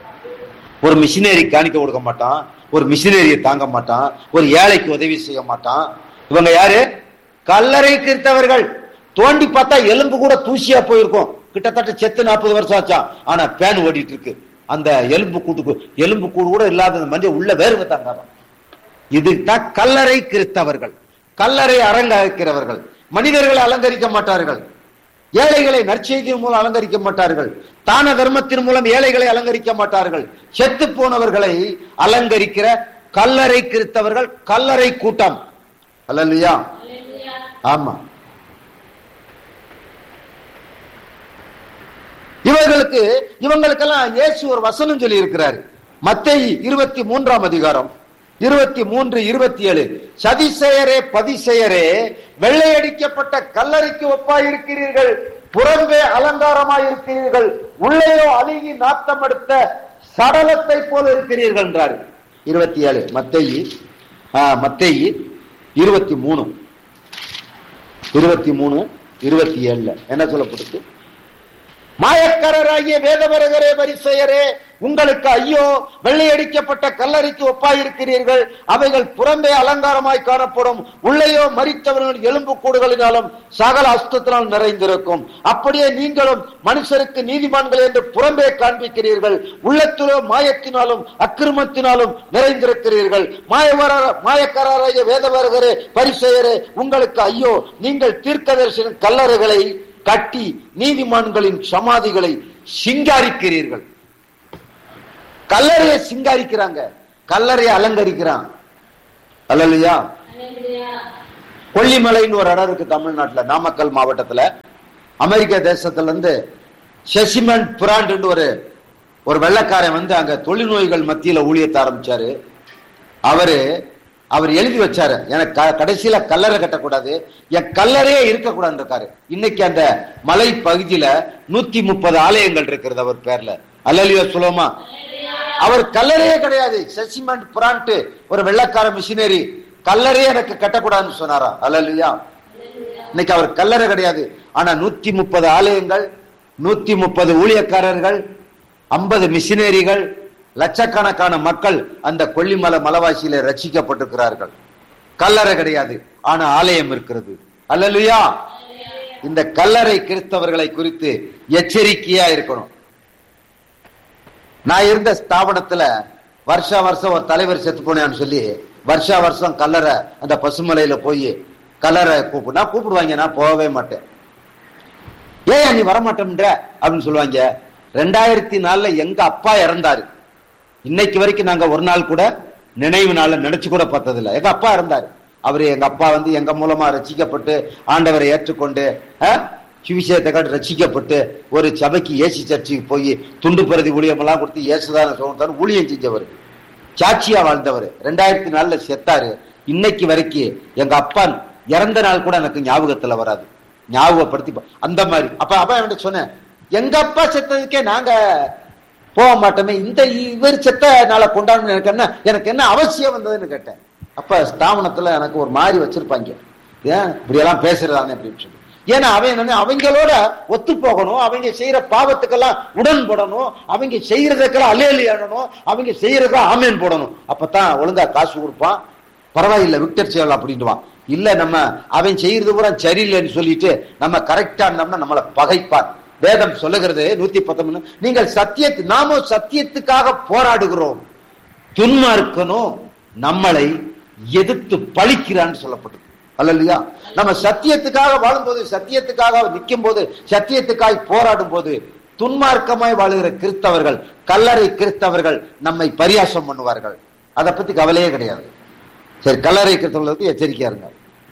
ஒரு மிஷினரி காணிக்க கொடுக்க மாட்டான் ஒரு மிஷினரியை தாங்க மாட்டான் ஒரு ஏழைக்கு உதவி செய்ய மாட்டான் இவங்க யாரு கல்லறை கிறித்தவர்கள் தோண்டி பார்த்தா எலும்பு கூட தூசியா போயிருக்கும் கிட்டத்தட்ட செத்து நாற்பது வருஷம் ஆச்சாம் ஆனா பேன் ஓடிட்டு இருக்கு அந்த எலும்பு கூட்டுக்கு எலும்பு கூடு கூட இல்லாத அந்த மஞ்சள் உள்ள வேர்வை தாங்காதான் இதுதான் கல்லறை கிறிஸ்தவர்கள் கல்லறை அரங்கரிக்கிறவர்கள் மனிதர்களை அலங்கரிக்க மாட்டார்கள் ஏழைகளை நற்செய்தியின் மூலம் அலங்கரிக்க மாட்டார்கள் தான தர்மத்தின் மூலம் ஏழைகளை அலங்கரிக்க மாட்டார்கள் செத்து போனவர்களை அலங்கரிக்கிற கல்லறை கிறிஸ்தவர்கள் கல்லறை கூட்டம் அல்லையா ஆமா இவர்களுக்கு இவங்களுக்கெல்லாம் இயேசு ஒரு வசனம் சொல்லி இருக்கிறார் மத்தேயு இருபத்தி மூன்றாம் அதிகாரம் இருபத்தி மூன்று இருபத்தி ஏழு சதிசெயரே பதிசெயரே வெள்ளையடிக்கப்பட்ட கல்லறைக்கு ஒப்பாயிருக்கிறீர்கள் புறம்பே அலங்காரமாயிருக்கிறீர்கள் உள்ளேயோ அழுகி நாத்தம் எடுத்த சடலத்தை போல இருக்கிறீர்கள் என்றார் இருபத்தி ஏழு மத்தேயு மத்தேயு இருபத்தி மூணு இருபத்தி மூணு இருபத்தி ஏழுல என்ன சொல்லப்பட்டிருக்கு மாயக்காரராகிய வேதவரகரே பரிசெயரே உங்களுக்கு ஐயோ வெள்ளையடிக்கப்பட்ட கல்லறைக்கு ஒப்பாயிருக்கிறீர்கள் அவைகள் புறம்பே அலங்காரமாய் காணப்படும் உள்ளேயோ மரித்தவர்கள் எலும்பு கூடுகளினாலும் சகல அஸ்தத்தினால் நிறைந்திருக்கும் அப்படியே நீங்களும் மனுஷருக்கு நீதிமான்கள் என்று புறம்பே காண்பிக்கிறீர்கள் உள்ளத்திலோ மாயத்தினாலும் அக்கிரமத்தினாலும் நிறைந்திருக்கிறீர்கள் மாயவர மாயக்காரராகிய வேதவர்களே பரிசெயரே உங்களுக்கு ஐயோ நீங்கள் தீர்க்கதரிசன கல்லறைகளை கட்டி நீதிமான்களின் சமாதிகளை சிங்காரிக்கிறீர்கள் கல்லறையை சிங்காரிக்கிறாங்க கல்லறையை அலங்கரிக்கிறான் அல்லையா கொல்லிமலைன்னு ஒரு இடம் இருக்கு தமிழ்நாட்டுல நாமக்கல் மாவட்டத்துல அமெரிக்க தேசத்துல இருந்து செசிமன் புராண்டுன்னு ஒரு ஒரு வெள்ளக்காரன் வந்து அங்க தொழில்நோய்கள் மத்தியில ஊழியத்தை ஆரம்பிச்சாரு அவரு அவர் எழுதி வச்சாரு எனக்கு க- கடைசியில கல்லறை கட்டக்கூடாது என் கல்லறையே இருக்கக்கூடாதுன்னு இருக்காரு இன்னைக்கு அந்த மலை பகுதியில நூத்தி முப்பது ஆலயங்கள் இருக்கிறது அவர் பேர்ல அல்லலியோ சுலோமா அவர் கல்லறையே கிடையாது சசிமண்ட் புரான்ட்டு ஒரு வெள்ளக்கார மிஷினரி கல்லறையே எனக்கு கட்டக்கூடாதுன்னு சொன்னாரா அல்லலியா இன்னைக்கு அவர் கல்லறை கிடையாது ஆனா நூத்தி முப்பது ஆலயங்கள் நூத்தி முப்பது ஊழியக்காரர்கள் ஐம்பது மிஷினரிகள் லட்சக்கணக்கான மக்கள் அந்த கொல்லிமலை மலைவாசியில ரட்சிக்கப்பட்டிருக்கிறார்கள் கல்லறை கிடையாது ஆனா ஆலயம் இருக்கிறது அல்லலுயா இந்த கல்லறை கிறிஸ்தவர்களை குறித்து எச்சரிக்கையா இருக்கணும் நான் இருந்த ஸ்தாபனத்துல வருஷா வருஷம் ஒரு தலைவர் செத்து போனேன்னு சொல்லி வருஷா வருஷம் கல்லறை அந்த பசுமலையில போய் கல்லறை கூப்பிடு நான் கூப்பிடுவாங்க நான் போகவே மாட்டேன் ஏன் நீ வரமாட்டேன்ற அப்படின்னு சொல்லுவாங்க ரெண்டாயிரத்தி நாலுல எங்க அப்பா இறந்தாரு இன்னைக்கு வரைக்கும் நாங்க ஒரு நாள் கூட நினைவு நாள்ல நினைச்சு கூட பார்த்ததில்ல எங்க அப்பா இருந்தாரு அவரு எங்க அப்பா வந்து எங்க மூலமா ரசிக்கப்பட்டு ஆண்டவரை ஏற்றுக்கொண்டு அஹ், சுவிசேஷத்தை காட்டி ரசிக்கப்பட்டு ஒரு சபைக்கு ஏசி சர்ச்சுக்கு போய் துண்டு பிரதி ஊழியம் எல்லாம் கொடுத்து இயேசுதான சொல்லிட்டாரு ஊழியம் செஞ்சவர் சாட்சியா வாழ்ந்தவர் ரெண்டாயிரத்தி நாலுல செத்தாரு இன்னைக்கு வரைக்கும் எங்க அப்பா இறந்த நாள் கூட எனக்கு ஞாபகத்துல வராது ஞாபகப்படுத்தி பா- அந்த மாதிரி அப்ப அப்பா என்கிட்ட சொன்னேன் எங்க அப்பா செத்ததுக்கே நாங்க போக மாட்டோமே இந்த இவர் செத்த நாளை கொண்டாடணும் எனக்கு என்ன எனக்கு என்ன அவசியம் வந்ததுன்னு கேட்டேன் அப்ப ஸ்தாபனத்துல எனக்கு ஒரு மாதிரி வச்சிருப்பாங்க ஏன் இப்படி எல்லாம் பேசுறதானே அப்படின்னு சொல்லி ஏன்னா அவன் என்ன அவங்களோட ஒத்து போகணும் அவங்க செய்யற பாவத்துக்கெல்லாம் உடன்படணும் அவங்க செய்யறதுக்கெல்லாம் அலேலி ஆடணும் அவங்க செய்யறதுக்கெல்லாம் ஆமேன் போடணும் அப்பதான் ஒழுங்கா காசு கொடுப்பான் பரவாயில்ல விக்டர் செய்யலாம் அப்படின்ட்டுவான் இல்ல நம்ம அவன் செய்யறது பூரா சரியில்லைன்னு சொல்லிட்டு நம்ம கரெக்டா இருந்தோம்னா நம்மளை பகைப்பான் வேதம் சொல்லுகிறது நூத்தி பத்தொன்பது நீங்கள் சத்தியத்து நாமோ சத்தியத்துக்காக போராடுகிறோம் துன்மார்க்கனும் நம்மளை எதிர்த்து பழிக்கிறான்னு சொல்லப்பட்டது அல்லையா நம்ம சத்தியத்துக்காக வாழும்போது சத்தியத்துக்காக நிற்கும் போது சத்தியத்துக்காக போராடும் போது துன்மார்க்கமாய் வாழுகிற கிறிஸ்தவர்கள் கல்லறை கிறிஸ்தவர்கள் நம்மை பரியாசம் பண்ணுவார்கள் அதை பத்தி கவலையே கிடையாது சரி கல்லறை கிறிஸ்தவர்களுக்கு எச்சரிக்கையா இருங்க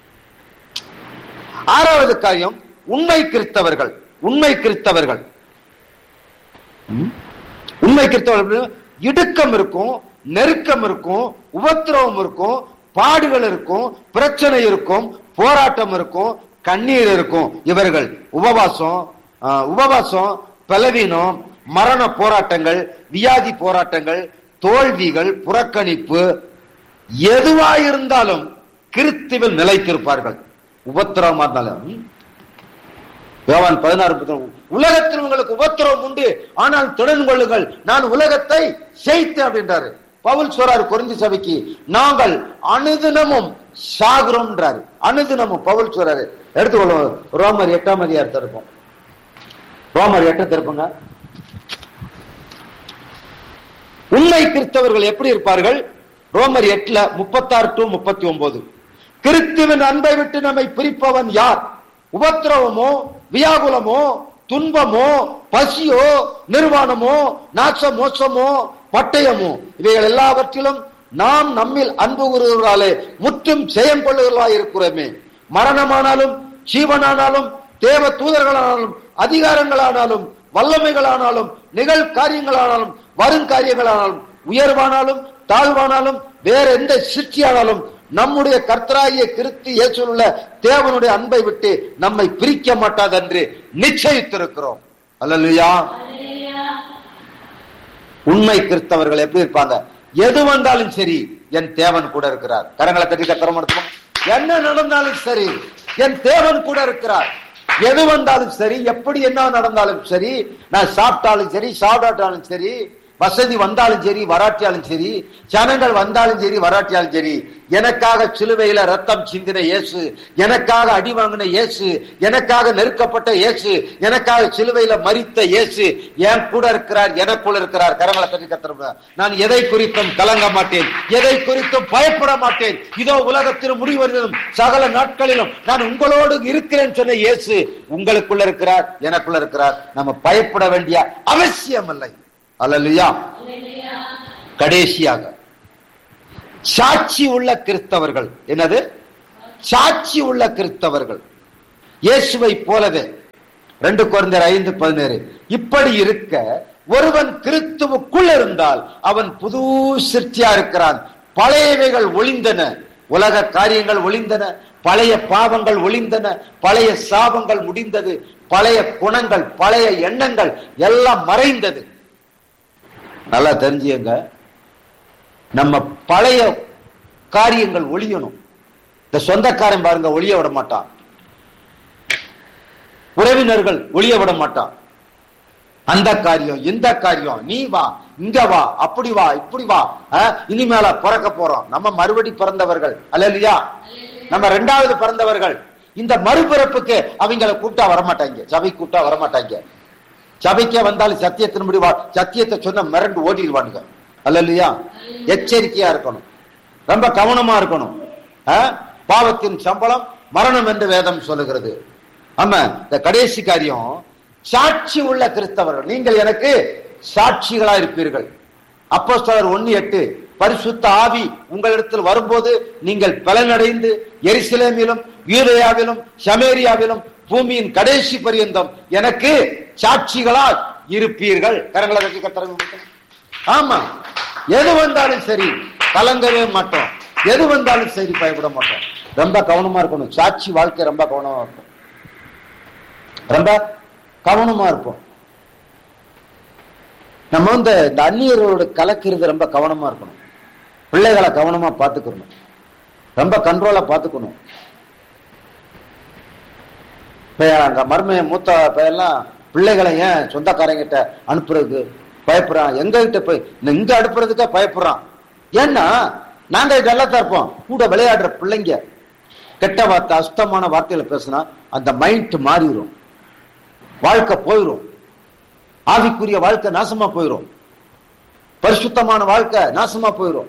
ஆறாவது காரியம் உண்மை கிறிஸ்தவர்கள் உண்மை கிறிஸ்தவர்கள் ம்? உண்மை கிறிஸ்தவர்கள் இடுக்கம் இருக்கும் நெருக்கம் இருக்கும் உபத்திரவம் இருக்கும் பாடுகள் இருக்கும் பிரச்சனை இருக்கும் போராட்டம் இருக்கும் கண்ணீர் இருக்கும் இவர்கள் உபவாசம் ஆ, உபவாசம் பலவீனம் மரண போராட்டங்கள் வியாதி போராட்டங்கள் தோல்விகள் புறக்கணிப்பு எதுவாயிருந்தாலும் கிறிஸ்துவில் நிலைத்திருப்பார்கள் உபத்திரவமா இருந்தாலும் ம்? யோவான் பதினாறு புத்தகம். உலகத்தில் உங்களுக்கு உபத்திரவம் உண்டு ஆனால் திடன் கொள்ளுங்கள் நான் உலகத்தை ஜெயித்தேன் அப்படின்றாரு பவுல் சொல்றாரு குறிஞ்சி சபைக்கு நாங்கள் அனுதினமும் சாகுறோம்ன்றாரு அனுதினமும் பவுல் சொல்றாரு எடுத்துக்கொள்ளும் ரோமர் எட்டாம் அதிகாரத்தை இருக்கும் ரோமர் எட்டை திருப்புங்க உண்மை கிறிஸ்தவர்கள் எப்படி இருப்பார்கள் ரோமர் எட்டுல முப்பத்தாறு டு முப்பத்தி ஒன்பது கிறிஸ்துவின் அன்பை விட்டு நம்மை பிரிப்பவன் யார் உபத்திரவமோ வியாகுலமோ துன்பமோ பசியோ நிர்வாணமோ நாச மோசமோ பட்டயமோ இவைகள் எல்லாவற்றிலும் நாம் நம்மில் அன்பு கூறுகிறாலே முற்றும் ஜெயம் கொள்ளுகிறவர்களாய் இருக்கிறோமே மரணமானாலும் ஜீவனானாலும் தேவ தூதர்களானாலும் அதிகாரங்களானாலும் வல்லமைகளானாலும் நிகழ் காரியங்களானாலும் வருங்காரியங்களானாலும் உயர்வானாலும் தாழ்வானாலும் வேற எந்த சிற்சியானாலும் நம்முடைய கர்த்தராகிய கிறிஸ்து இயேசுவில் உள்ள தேவனுடைய அன்பை விட்டு நம்மை பிரிக்க மாட்டாதென்று நிச்சயித்திருக்கிறோம் அல்லலுயா உண்மை கிறிஸ்தவர்கள் எப்படி இருப்பாங்க எது வந்தாலும் சரி என் தேவன் கூட இருக்கிறார் கரங்களை கட்டி கத்திரம் எடுத்துக்கோ என்ன நடந்தாலும் சரி என் தேவன் கூட இருக்கிறார் எது வந்தாலும் சரி எப்படி என்ன நடந்தாலும் சரி நான் சாப்பிட்டாலும் சரி சாப்பிடாட்டாலும் சரி வசதி வந்தாலும் சரி வராட்டியாலும் சரி ஜனங்கள் வந்தாலும் சரி வராட்டியாலும் சரி எனக்காக சிலுவையில ரத்தம் சிந்தின இயேசு எனக்காக அடி வாங்கின இயேசு எனக்காக நெருக்கப்பட்ட இயேசு எனக்காக சிலுவையில மரித்த இயேசு என் கூட இருக்கிறார் எனக்குள்ள இருக்கிறார் கரங்களை கட்டி கத்துறப்ப நான் எதை குறித்தும் கலங்க மாட்டேன் எதை குறித்தும் பயப்பட மாட்டேன் இதோ உலகத்திலும் முடிவதிலும் சகல நாட்களிலும் நான் உங்களோடு இருக்கிறேன் சொன்ன இயேசு உங்களுக்குள்ள இருக்கிறார் எனக்குள்ள இருக்கிறார் நம்ம பயப்பட வேண்டிய அவசியம் இல்லை அல்லையா கடைசியாக சாட்சி உள்ள கிறிஸ்தவர்கள் என்னது சாட்சி உள்ள கிறிஸ்தவர்கள் இயேசுவை போலவே ரெண்டு குழந்தையர் ஐந்து பதினேழு இப்படி இருக்க ஒருவன் கிறிஸ்துவுக்குள் இருந்தால் அவன் புது சிற்சியா இருக்கிறான் பழையவைகள் ஒளிந்தன உலக காரியங்கள் ஒளிந்தன பழைய பாவங்கள் ஒளிந்தன பழைய சாபங்கள் முடிந்தது பழைய குணங்கள் பழைய எண்ணங்கள் எல்லாம் மறைந்தது நல்லா தெரிஞ்சுங்க நம்ம பழைய காரியங்கள் ஒளியணும் இந்த சொந்தக்காரன் பாருங்க ஒளிய விட மாட்டான் உறவினர்கள் ஒளிய விட மாட்டான் அந்த காரியம் இந்த காரியம் நீ வா இங்க வா அப்படி வா இப்படி வா அஹ், இனிமேல பிறக்க போறோம் நம்ம மறுபடி பிறந்தவர்கள் அல்லையா நம்ம ரெண்டாவது பிறந்தவர்கள் இந்த மறுபிறப்புக்கு அவங்கள கூட்டா வரமாட்டாங்க சபை கூட்டா வரமாட்டாங்க சபைக்கே வந்தாலும் சத்தியத்தின்படி வா சத்தியத்தை சொன்ன மிரண்டு ஓடிடுவானுங்க அல்லையா எச்சரிக்கையா இருக்கணும் ரொம்ப கவனமா இருக்கணும் ஆ? பாவத்தின் சம்பளம் மரணம் என்று வேதம் சொல்லுகிறது ஆமா இந்த கடைசி காரியம் சாட்சி உள்ள கிறிஸ்தவர்கள் நீங்கள் எனக்கு சாட்சிகளா இருப்பீர்கள் அப்போஸ்தலர் ஒன்னு எட்டு பரிசுத்த ஆவி உங்களிடத்தில் வரும்போது நீங்கள் பலனடைந்து எருசலேமிலும் யூதேயாவிலும் சமேரியாவிலும் பூமியின் கடைசி பரியந்தம் எனக்கு சாட்சிகளா இருப்பீர்கள் கரங்களை கட்டி கத்துறங்க ஆமா எது வந்தாலும் சரி கலங்கவே மாட்டோம் எது வந்தாலும் சரி பயப்பட மாட்டோம் ரொம்ப கவனமா இருக்கணும் சாட்சி வாழ்க்கை ரொம்ப கவனமா இருக்கும் ரொம்ப கவனமா இருப்போம் நம்ம வந்து இந்த அந்நியர்களோட கலக்கிறது ரொம்ப கவனமா இருக்கணும் பிள்ளைகளை கவனமா பார்த்துக்கணும் ரொம்ப கண்ட்ரோலா பார்த்துக்கணும் இப்ப அங்க மருமைய மூத்த பையெல்லாம் பிள்ளைகளை ஏன் சொந்தக்காரங்கிட்ட அனுப்புறதுக்கு பயப்படுறான் எங்க கிட்ட போய் இந்த இங்க அனுப்புறதுக்கே பயப்படுறான் ஏன்னா நாங்க இதெல்லாம் தான் இருப்போம் கூட விளையாடுற பிள்ளைங்க கெட்ட வார்த்தை அசுத்தமான வார்த்தையில பேசினா அந்த மைண்ட் மாறிடும் வாழ்க்கை போயிடும் ஆவிக்குரிய வாழ்க்கை நாசமா போயிடும் பரிசுத்தமான வாழ்க்கை நாசமா போயிடும்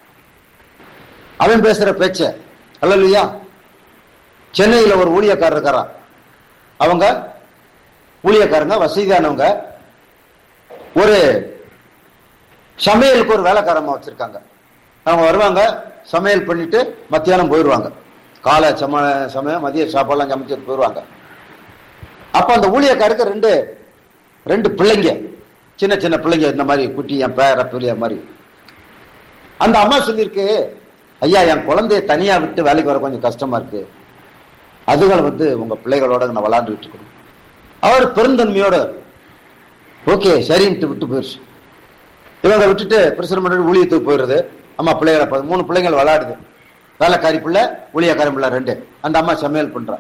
அவன் பேசுற பேச்ச அல்லையா சென்னையில ஒரு ஊழியக்காரர் இருக்காரா அவங்க ஊழியக்காரங்க வசதியானவங்க ஒரு சமையலுக்கு ஒரு வேலைக்காரமா வச்சிருக்காங்க அவங்க வருவாங்க சமையல் பண்ணிட்டு மத்தியானம் போயிடுவாங்க காலை சம சமயம் மதிய சாப்பாடுலாம் சமைச்சிட்டு போயிடுவாங்க அப்ப அந்த ஊழியக்காருக்கு ரெண்டு ரெண்டு பிள்ளைங்க சின்ன சின்ன பிள்ளைங்க இந்த மாதிரி குட்டி என் பேர பிள்ளைய மாதிரி அந்த அம்மா சொல்லியிருக்கு ஐயா என் குழந்தைய தனியா விட்டு வேலைக்கு வர கொஞ்சம் கஷ்டமா இருக்கு அதுகளை வந்து உங்க பிள்ளைகளோட நான் விளாண்டுட்டு இருக்கணும் அவர் பெருந்தன்மையோட ஓகே சரின்ட்டு விட்டு போயிடுச்சு இவங்க விட்டுட்டு பிரசனம் பண்ணி ஊழியத்துக்கு போயிடுறது அம்மா பிள்ளைகளை பா- மூணு பிள்ளைங்கள் விளையாடுது வேலைக்காரி பிள்ளை ஊழியக்காரி பிள்ளை ரெண்டு அந்த அம்மா சமையல் பண்றா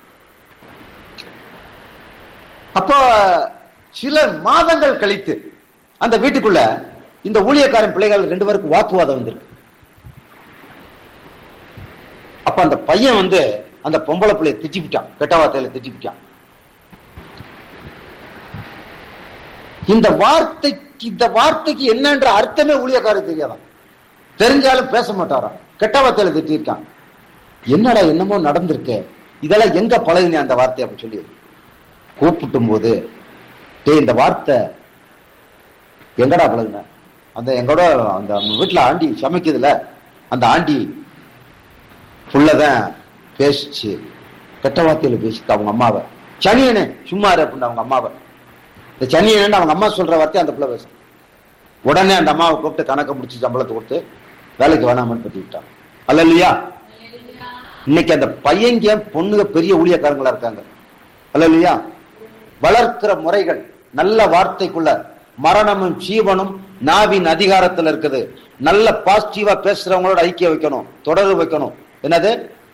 அப்போ சில மாதங்கள் கழித்து அந்த வீட்டுக்குள்ள இந்த ஊழியக்காரன் பிள்ளைகள் ரெண்டு பேருக்கு வாக்குவாதம் வந்திருக்கு அப்ப அந்த பையன் வந்து அந்த பொம்பளை பிள்ளைய திட்டிவிட்டான் கெட்ட வார்த்தையில திட்டிவிட்டான் இந்த வார்த்தைக்கு இந்த வார்த்தைக்கு என்னன்ற அர்த்தமே ஊழியக்காரர் தெரியாதான் தெரிஞ்சாலும் பேச மாட்டாராம் கெட்ட வார்த்தையில திட்டிருக்கான் என்னடா என்னமோ நடந்திருக்கே இதெல்லாம் எங்க பழகினே அந்த வார்த்தை அப்படி சொல்லி கூப்பிட்டும் போது டேய் இந்த வார்த்தை எங்கடா பழகுன அந்த எங்கூட அந்த நம்ம வீட்டுல ஆண்டி சமைக்குதுல அந்த ஆண்டி புள்ளதான் பேசிச்சு கெட்ட வார்த்தையில பேசிட்டு அவங்க அம்மாவை சனியனே சும்மா இரு அப்படின்னு அவங்க அம்மாவை இந்த சனியனு அவங்க அம்மா சொல்ற வார்த்தை அந்த பிள்ளை பேச உடனே அந்த அம்மாவை கூப்பிட்டு கணக்கை முடிச்சு சம்பளத்தை கொடுத்து வேலைக்கு வேணாமன்னு பத்தி விட்டாங்க அல்ல இல்லையா இன்னைக்கு அந்த பையங்க பொண்ணுங்க பெரிய ஊழியக்காரங்களா இருக்காங்க அல்ல இல்லையா வளர்க்கிற முறைகள் நல்ல வார்த்தைக்குள்ள மரணமும் ஜீவனும் நாவின் அதிகாரத்துல இருக்குது நல்ல பாசிட்டிவா பேசுறவங்களோட ஐக்கியம் வைக்கணும் தொடர்பு வைக்கணும் என்னது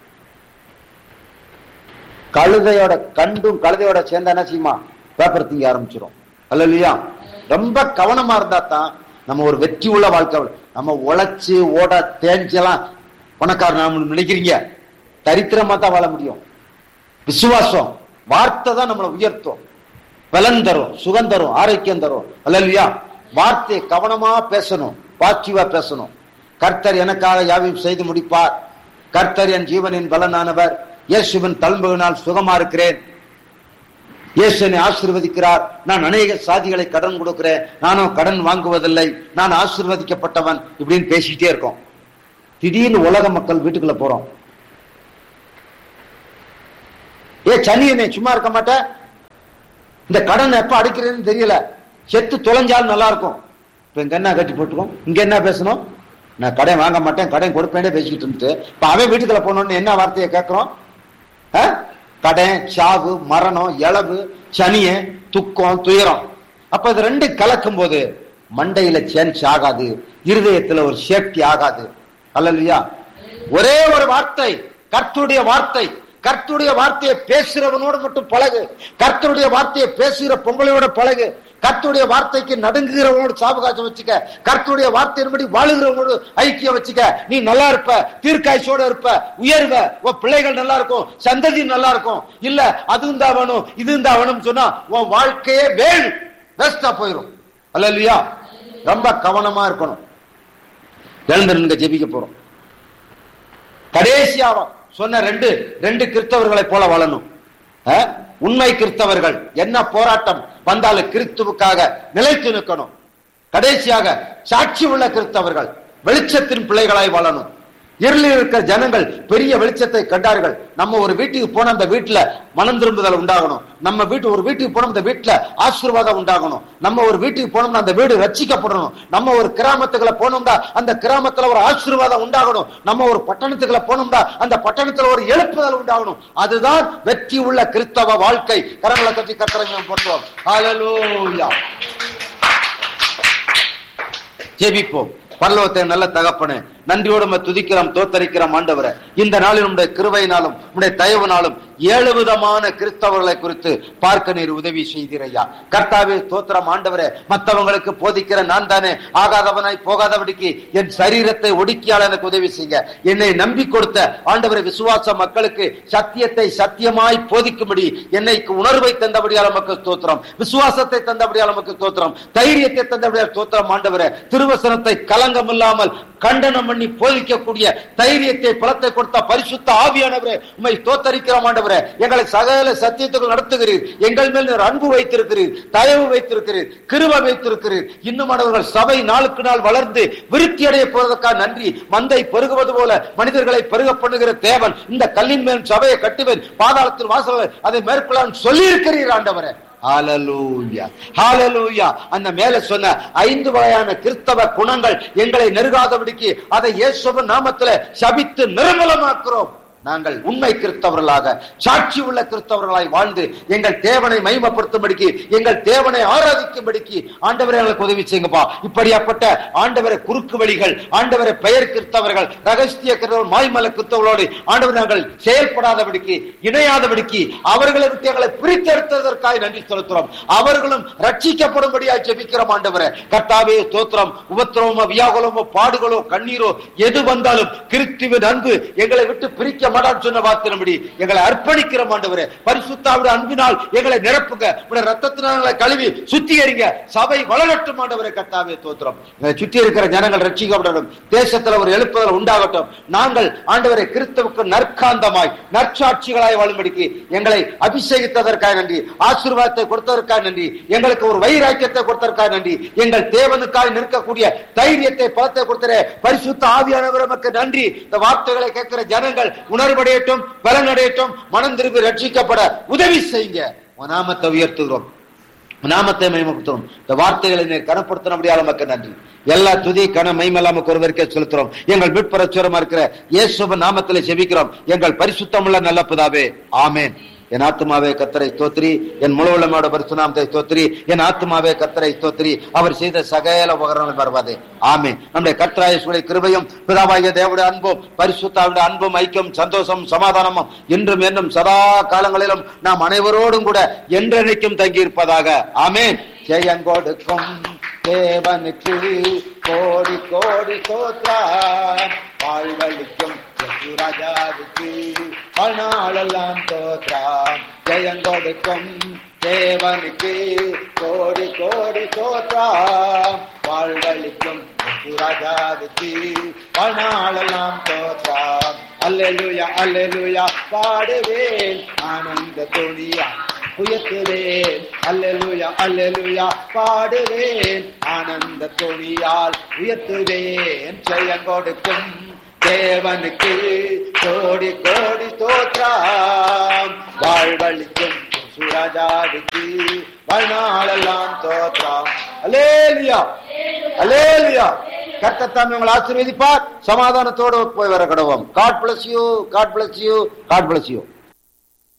கழுதையோட கண்டும் கழுதையோட சேர்ந்தா என்ன செய்யுமா பேப்பர் திங்க ஆரம்பிச்சிடும் அல்ல இல்லையா ரொம்ப கவனமா இருந்தா தான் நம்ம ஒரு வெற்றி உள்ள வாழ்க்கை வாழ- நம்ம உழைச்சு ஓட தேஞ்செல்லாம் பணக்காரன் நாம நினைக்கிறீங்க தரித்திரமா தான் வாழ முடியும் விசுவாசம் வார்த்தை தான் நம்மளை உயர்த்தும் பலன் தரும் சுகம் தரும் ஆரோக்கியம் தரும் அல்லையா வார்த்தையை கவனமா பேசணும் பாசிட்டிவா பேசணும் கர்த்தர் எனக்காக யாவையும் செய்து முடிப்பார் கர்த்தர் என் ஜீவனின் பலனானவர் இயேசுவின் தழும்புகளால் சுகமா இருக்கிறேன் இயேசு என்னை ஆசீர்வதிக்கிறார் நான் அநேக சாதிகளை கடன் கொடுக்கிறேன் நானும் கடன் வாங்குவதில்லை நான் ஆசீர்வதிக்கப்பட்டவன் இப்படின்னு பேசிட்டே இருக்கோம் திடீர்னு உலக மக்கள் வீட்டுக்குள்ள போறோம் ஏ சனியனே சும்மா இருக்க மாட்டேன் இந்த கடன் எப்ப அடைக்கிறதுன்னு தெரியல செத்து தொலைஞ்சாலும் நல்லா இருக்கும் இப்ப இங்க என்ன கட்டி போட்டுக்கோம் இங்க என்ன பேசணும் நான் கடன் வாங்க மாட்டேன் கடன் கொடுப்பேனே பேசிக்கிட்டு இருந்துட்டு இப்ப அவன் வீட்டுக்குள்ள போனோம்னு என்ன வார்த்தையை கேட்கிறோம் ஆ? கடன் சாவு மரணம் இளவு சனிய துக்கம் துயரம் அப்ப இது ரெண்டு கலக்கும் போது மண்டையில சேஞ்ச் ஆகாது இருதயத்துல ஒரு சேஃப்டி ஆகாது அல்லையா ஒரே ஒரு வார்த்தை கர்த்தருடைய வார்த்தை கர்த்தருடைய வார்த்தையை பேசுறவனோடு மட்டும் பழகு கர்த்தருடைய வார்த்தையை பேசுகிற பொங்கலையோட பழகு கர்த்தருடைய வார்த்தைக்கு நடுங்குகிறவனோடு சாபகாசம் வச்சுக்க கர்த்தருடைய வார்த்தையின்படி வாழுகிறவனோடு ஐக்கியம் வச்சுக்க நீ நல்லா இருப்ப தீர்க்காய்ச்சோட இருப்ப உயர்வ உன் பிள்ளைகள் நல்லா இருக்கும் சந்ததி நல்லா இருக்கும் இல்ல அதுவும் தான் வேணும் இதுவும் தான் வேணும்னு சொன்னா உன் வாழ்க்கையே வேணும் வேஸ்டா போயிடும் அல்ல இல்லையா ரொம்ப கவனமா இருக்கணும் எழுந்திருங்க ஜெபிக்க போறோம் கடைசியாவா சொன்ன ரெண்டு ரெண்டு கிறிஸ்தவர்களை போல வாழணும் அஹ்? உண்மை கிறிஸ்தவர்கள் என்ன போராட்டம் வந்தாலும் கிறிஸ்துவுக்காக நிலைத்து நிற்கணும் கடைசியாக சாட்சி உள்ள கிறிஸ்தவர்கள் வெளிச்சத்தின் பிள்ளைகளாய் வாழணும் இருளில் இருக்கிற ஜனங்கள் பெரிய வெளிச்சத்தை கண்டார்கள் நம்ம ஒரு வீட்டுக்கு போன அந்த வீட்டுல மனம் திரும்புதல் உண்டாகணும் நம்ம வீட்டு ஒரு வீட்டுக்கு போனோம் அந்த வீட்டுல ஆசீர்வாதம் உண்டாகணும் நம்ம ஒரு வீட்டுக்கு போனோம்னா அந்த வீடு ரட்சிக்கப்படணும் நம்ம ஒரு கிராமத்துக்குள்ள போனோம்னா அந்த கிராமத்துல ஒரு ஆசீர்வாதம் உண்டாகணும் நம்ம ஒரு பட்டணத்துக்குள்ள போனோம்னா அந்த பட்டணத்துல ஒரு எழுப்புதல் உண்டாகணும் அதுதான் வெற்றி உள்ள கிறிஸ்தவ வாழ்க்கை கரங்களை கட்டி கத்திரங்க போட்டுவோம் ஹalleluya ஜெபிப்போம் பரலோகத்தை நல்ல தகப்பனே நன்றியோடு நம்ம துதிக்கிறோம் தோத்தரிக்கிறோம் ஆண்டவரை இந்த நாளில் உடைய கிருபையினாலும் உடைய தயவுனாலும் ஏழு விதமான கிறிஸ்தவர்களை குறித்து பார்க்க நீர் உதவி செய்தீரையா கர்த்தாவே தோத்திரம் ஆண்டவரே மற்றவங்களுக்கு போதிக்கிற நான் தானே ஆகாதவனாய் போகாதபடிக்கு என் சரீரத்தை ஒடுக்கியால் எனக்கு உதவி செய்ய என்னை நம்பி கொடுத்த ஆண்டவரை விசுவாச மக்களுக்கு சத்தியத்தை சத்தியமாய் போதிக்கும்படி என்னை உணர்வை தந்தபடியால் நமக்கு தோத்திரம் விசுவாசத்தை தந்தபடியால் நமக்கு தோத்திரம் தைரியத்தை தந்தபடியால் தோத்திரம் ஆண்டவரே திருவசனத்தை களங்கம் இல்லாமல் கண்டனம் பண்ணி போதிக்கக்கூடிய தைரியத்தை பலத்தை கொடுத்த பரிசுத்த ஆவியானவரே உண்மை தோத்தரிக்கிறோம் ஆண்டவரே எங்களை சகல சத்தியத்துக்குள் நடத்துகிறீர் எங்கள் மேல் நீர் அன்பு வைத்திருக்கிறீர் தயவு வைத்திருக்கிறீர் கிருப வைத்திருக்கிறீர் இன்னும் ஆண்டவர்கள் சபை நாளுக்கு நாள் வளர்ந்து விருத்தி அடைய போவதற்காக நன்றி மந்தை பெருகுவது போல மனிதர்களை பெருக பண்ணுகிற தேவன் இந்த கல்லின் மேல் சபையை கட்டுவேன் பாதாளத்தில் வாசல் அதை மேற்கொள்ள சொல்லி இருக்கிறீர் ஆண்டவரே ஹalleluya ஹalleluya அந்த மேல சொன்ன ஐந்து வகையான கிறிஸ்தவ குணங்கள் எங்களை நெருகாதபடிக்கு அதை இயேசுவின் நாமத்திலே சபித்து நிர்மலமாக்குறோம் நாங்கள் உண்மை கிறிஸ்தவர்களாக சாட்சி உள்ள கிறிஸ்தவர்களாய் வாழ்ந்து எங்கள் தேவனை மகிமைப்படுத்தும்படிக்கு எங்கள் தேவனை ஆராதிக்கும்படிக்கு ஆண்டவரை எங்களுக்கு உதவி செய்யுங்கப்பா இப்படியாப்பட்ட ஆண்டவரை குறுக்கு வழிகள் ஆண்டவரை பெயர் கிறிஸ்தவர்கள் ரகசிய கிறிஸ்தவர்கள் மாய்மல கிறிஸ்தவர்களோடு ஆண்டவர் நாங்கள் செயல்படாதபடிக்கு இணையாதபடிக்கு அவர்களை விட்டு எங்களை பிரித்தெடுத்ததற்காக நன்றி செலுத்துறோம் அவர்களும் ரட்சிக்கப்படும்படியாய் ஜெபிக்கிறோம் ஆண்டவரை கர்த்தாவே தோத்திரம் உபத்திரவமோ வியாகுலமோ பாடுகளோ கண்ணீரோ எது வந்தாலும் கிறிஸ்துவின் அன்பு எங்களை விட்டு பிரிக்க மாட்டான்னு சொன்ன வார்த்தையின்படி எங்களை அர்ப்பணிக்கிற ஆண்டவரே பரிசுத்தாவுடைய அன்பினால் எங்களை நிரப்புங்க உடைய ரத்தத்தினால் எங்களை கழுவி சுத்திகரிங்க சபை வளரட்டும் ஆண்டவரை கர்த்தாவே தோத்திரம் எங்களை சுற்றி இருக்கிற ஜனங்கள் ரட்சிக்கப்படணும் தேசத்துல ஒரு எழுப்புதல் உண்டாகட்டும் நாங்கள் ஆண்டவரை கிறிஸ்தவுக்கு நற்காந்தமாய் நற்சாட்சிகளாய் வாழும்படிக்கு எங்களை அபிஷேகித்ததற்காக நன்றி ஆசீர்வாதத்தை கொடுத்ததற்காக நன்றி எங்களுக்கு ஒரு வைராக்கியத்தை கொடுத்ததற்காக நன்றி எங்கள் தேவனுக்காக நிற்கக்கூடிய தைரியத்தை பலத்தை கொடுத்த பரிசுத்த ஆவியானவர் நமக்கு நன்றி இந்த வார்த்தைகளை கேட்கிற ஜனங்கள் உணர்வடையட்டும் பலனடையட்டும் மனம் திரும்பி ரட்சிக்கப்பட உதவி செய்யுங்க உன் நாமத்தை உயர்த்துகிறோம் உன் நாமத்தை மயமப்படுத்துறோம் இந்த வார்த்தைகளை நீர் கனப்படுத்த முடியாத நமக்கு நன்றி எல்லா துதி கன மைமெல்லாம் ஒருவருக்கே செலுத்துறோம் எங்கள் மீட்பரச்சுரமா இருக்கிற இயேசுவ நாமத்திலே செபிக்கிறோம் எங்கள் பரிசுத்தமுள்ள நல்ல புதாவே ஆமேன் என் ஆத்மாவே கத்தரை தோத்திரி என் முழுவலமோட பரிசுநாமத்தை தோத்திரி என் ஆத்மாவே கத்தரை தோத்திரி அவர் செய்த சகல உபகரணங்கள் வருவாதே ஆமே நம்முடைய கர்த்தராயசுடைய கிருபையும் பிதாவாகிய தேவடைய அன்பும் பரிசுத்தாவுடைய அன்பும் ஐக்கியம் சந்தோஷம் சமாதானமும் இன்றும் என்னும் சதா காலங்களிலும் நாம் அனைவரோடும் கூட என்றென்னைக்கும் தங்கி இருப்பதாக ஆமேன் ஜெயங்கொடுக்கும் தேவனுக்கு கோடி கோடி தோற்றாம் வாழ்வழிக்கும் ராஜாவுக்கு வாழ்நாளெல்லாம் தோற்றாம் ஜெயம் கொடுக்கும் தேவனுக்கு கோடி கோடி தோற்றாம் வாழ்வழிக்கும் ராஜாவுக்கு வாழ்நாளெல்லாம் தோற்றாம் அல்லேலூயா அல்லேலூயா பாடுவேன் ஆனந்த துணியா உயர்த்துவேன் அல்லேலூயா அல்லேலூயா பாடுவேன் ஆனந்த துணியால் உயர்த்துவேன் ஜெயம் கொடுக்கும் தேவனுக்கு கோடி கோடி தோற்றாம் வாழ்வழிக்கும் சுராஜாவுக்கு வாழ்நாளெல்லாம் தோற்றாம் அலேலியா அலேலியா கர்த்தத்தாமே உங்களை ஆசீர்வதிப்பார் சமாதானத்தோடு போய் வர கடவோம் God bless you God bless you God bless you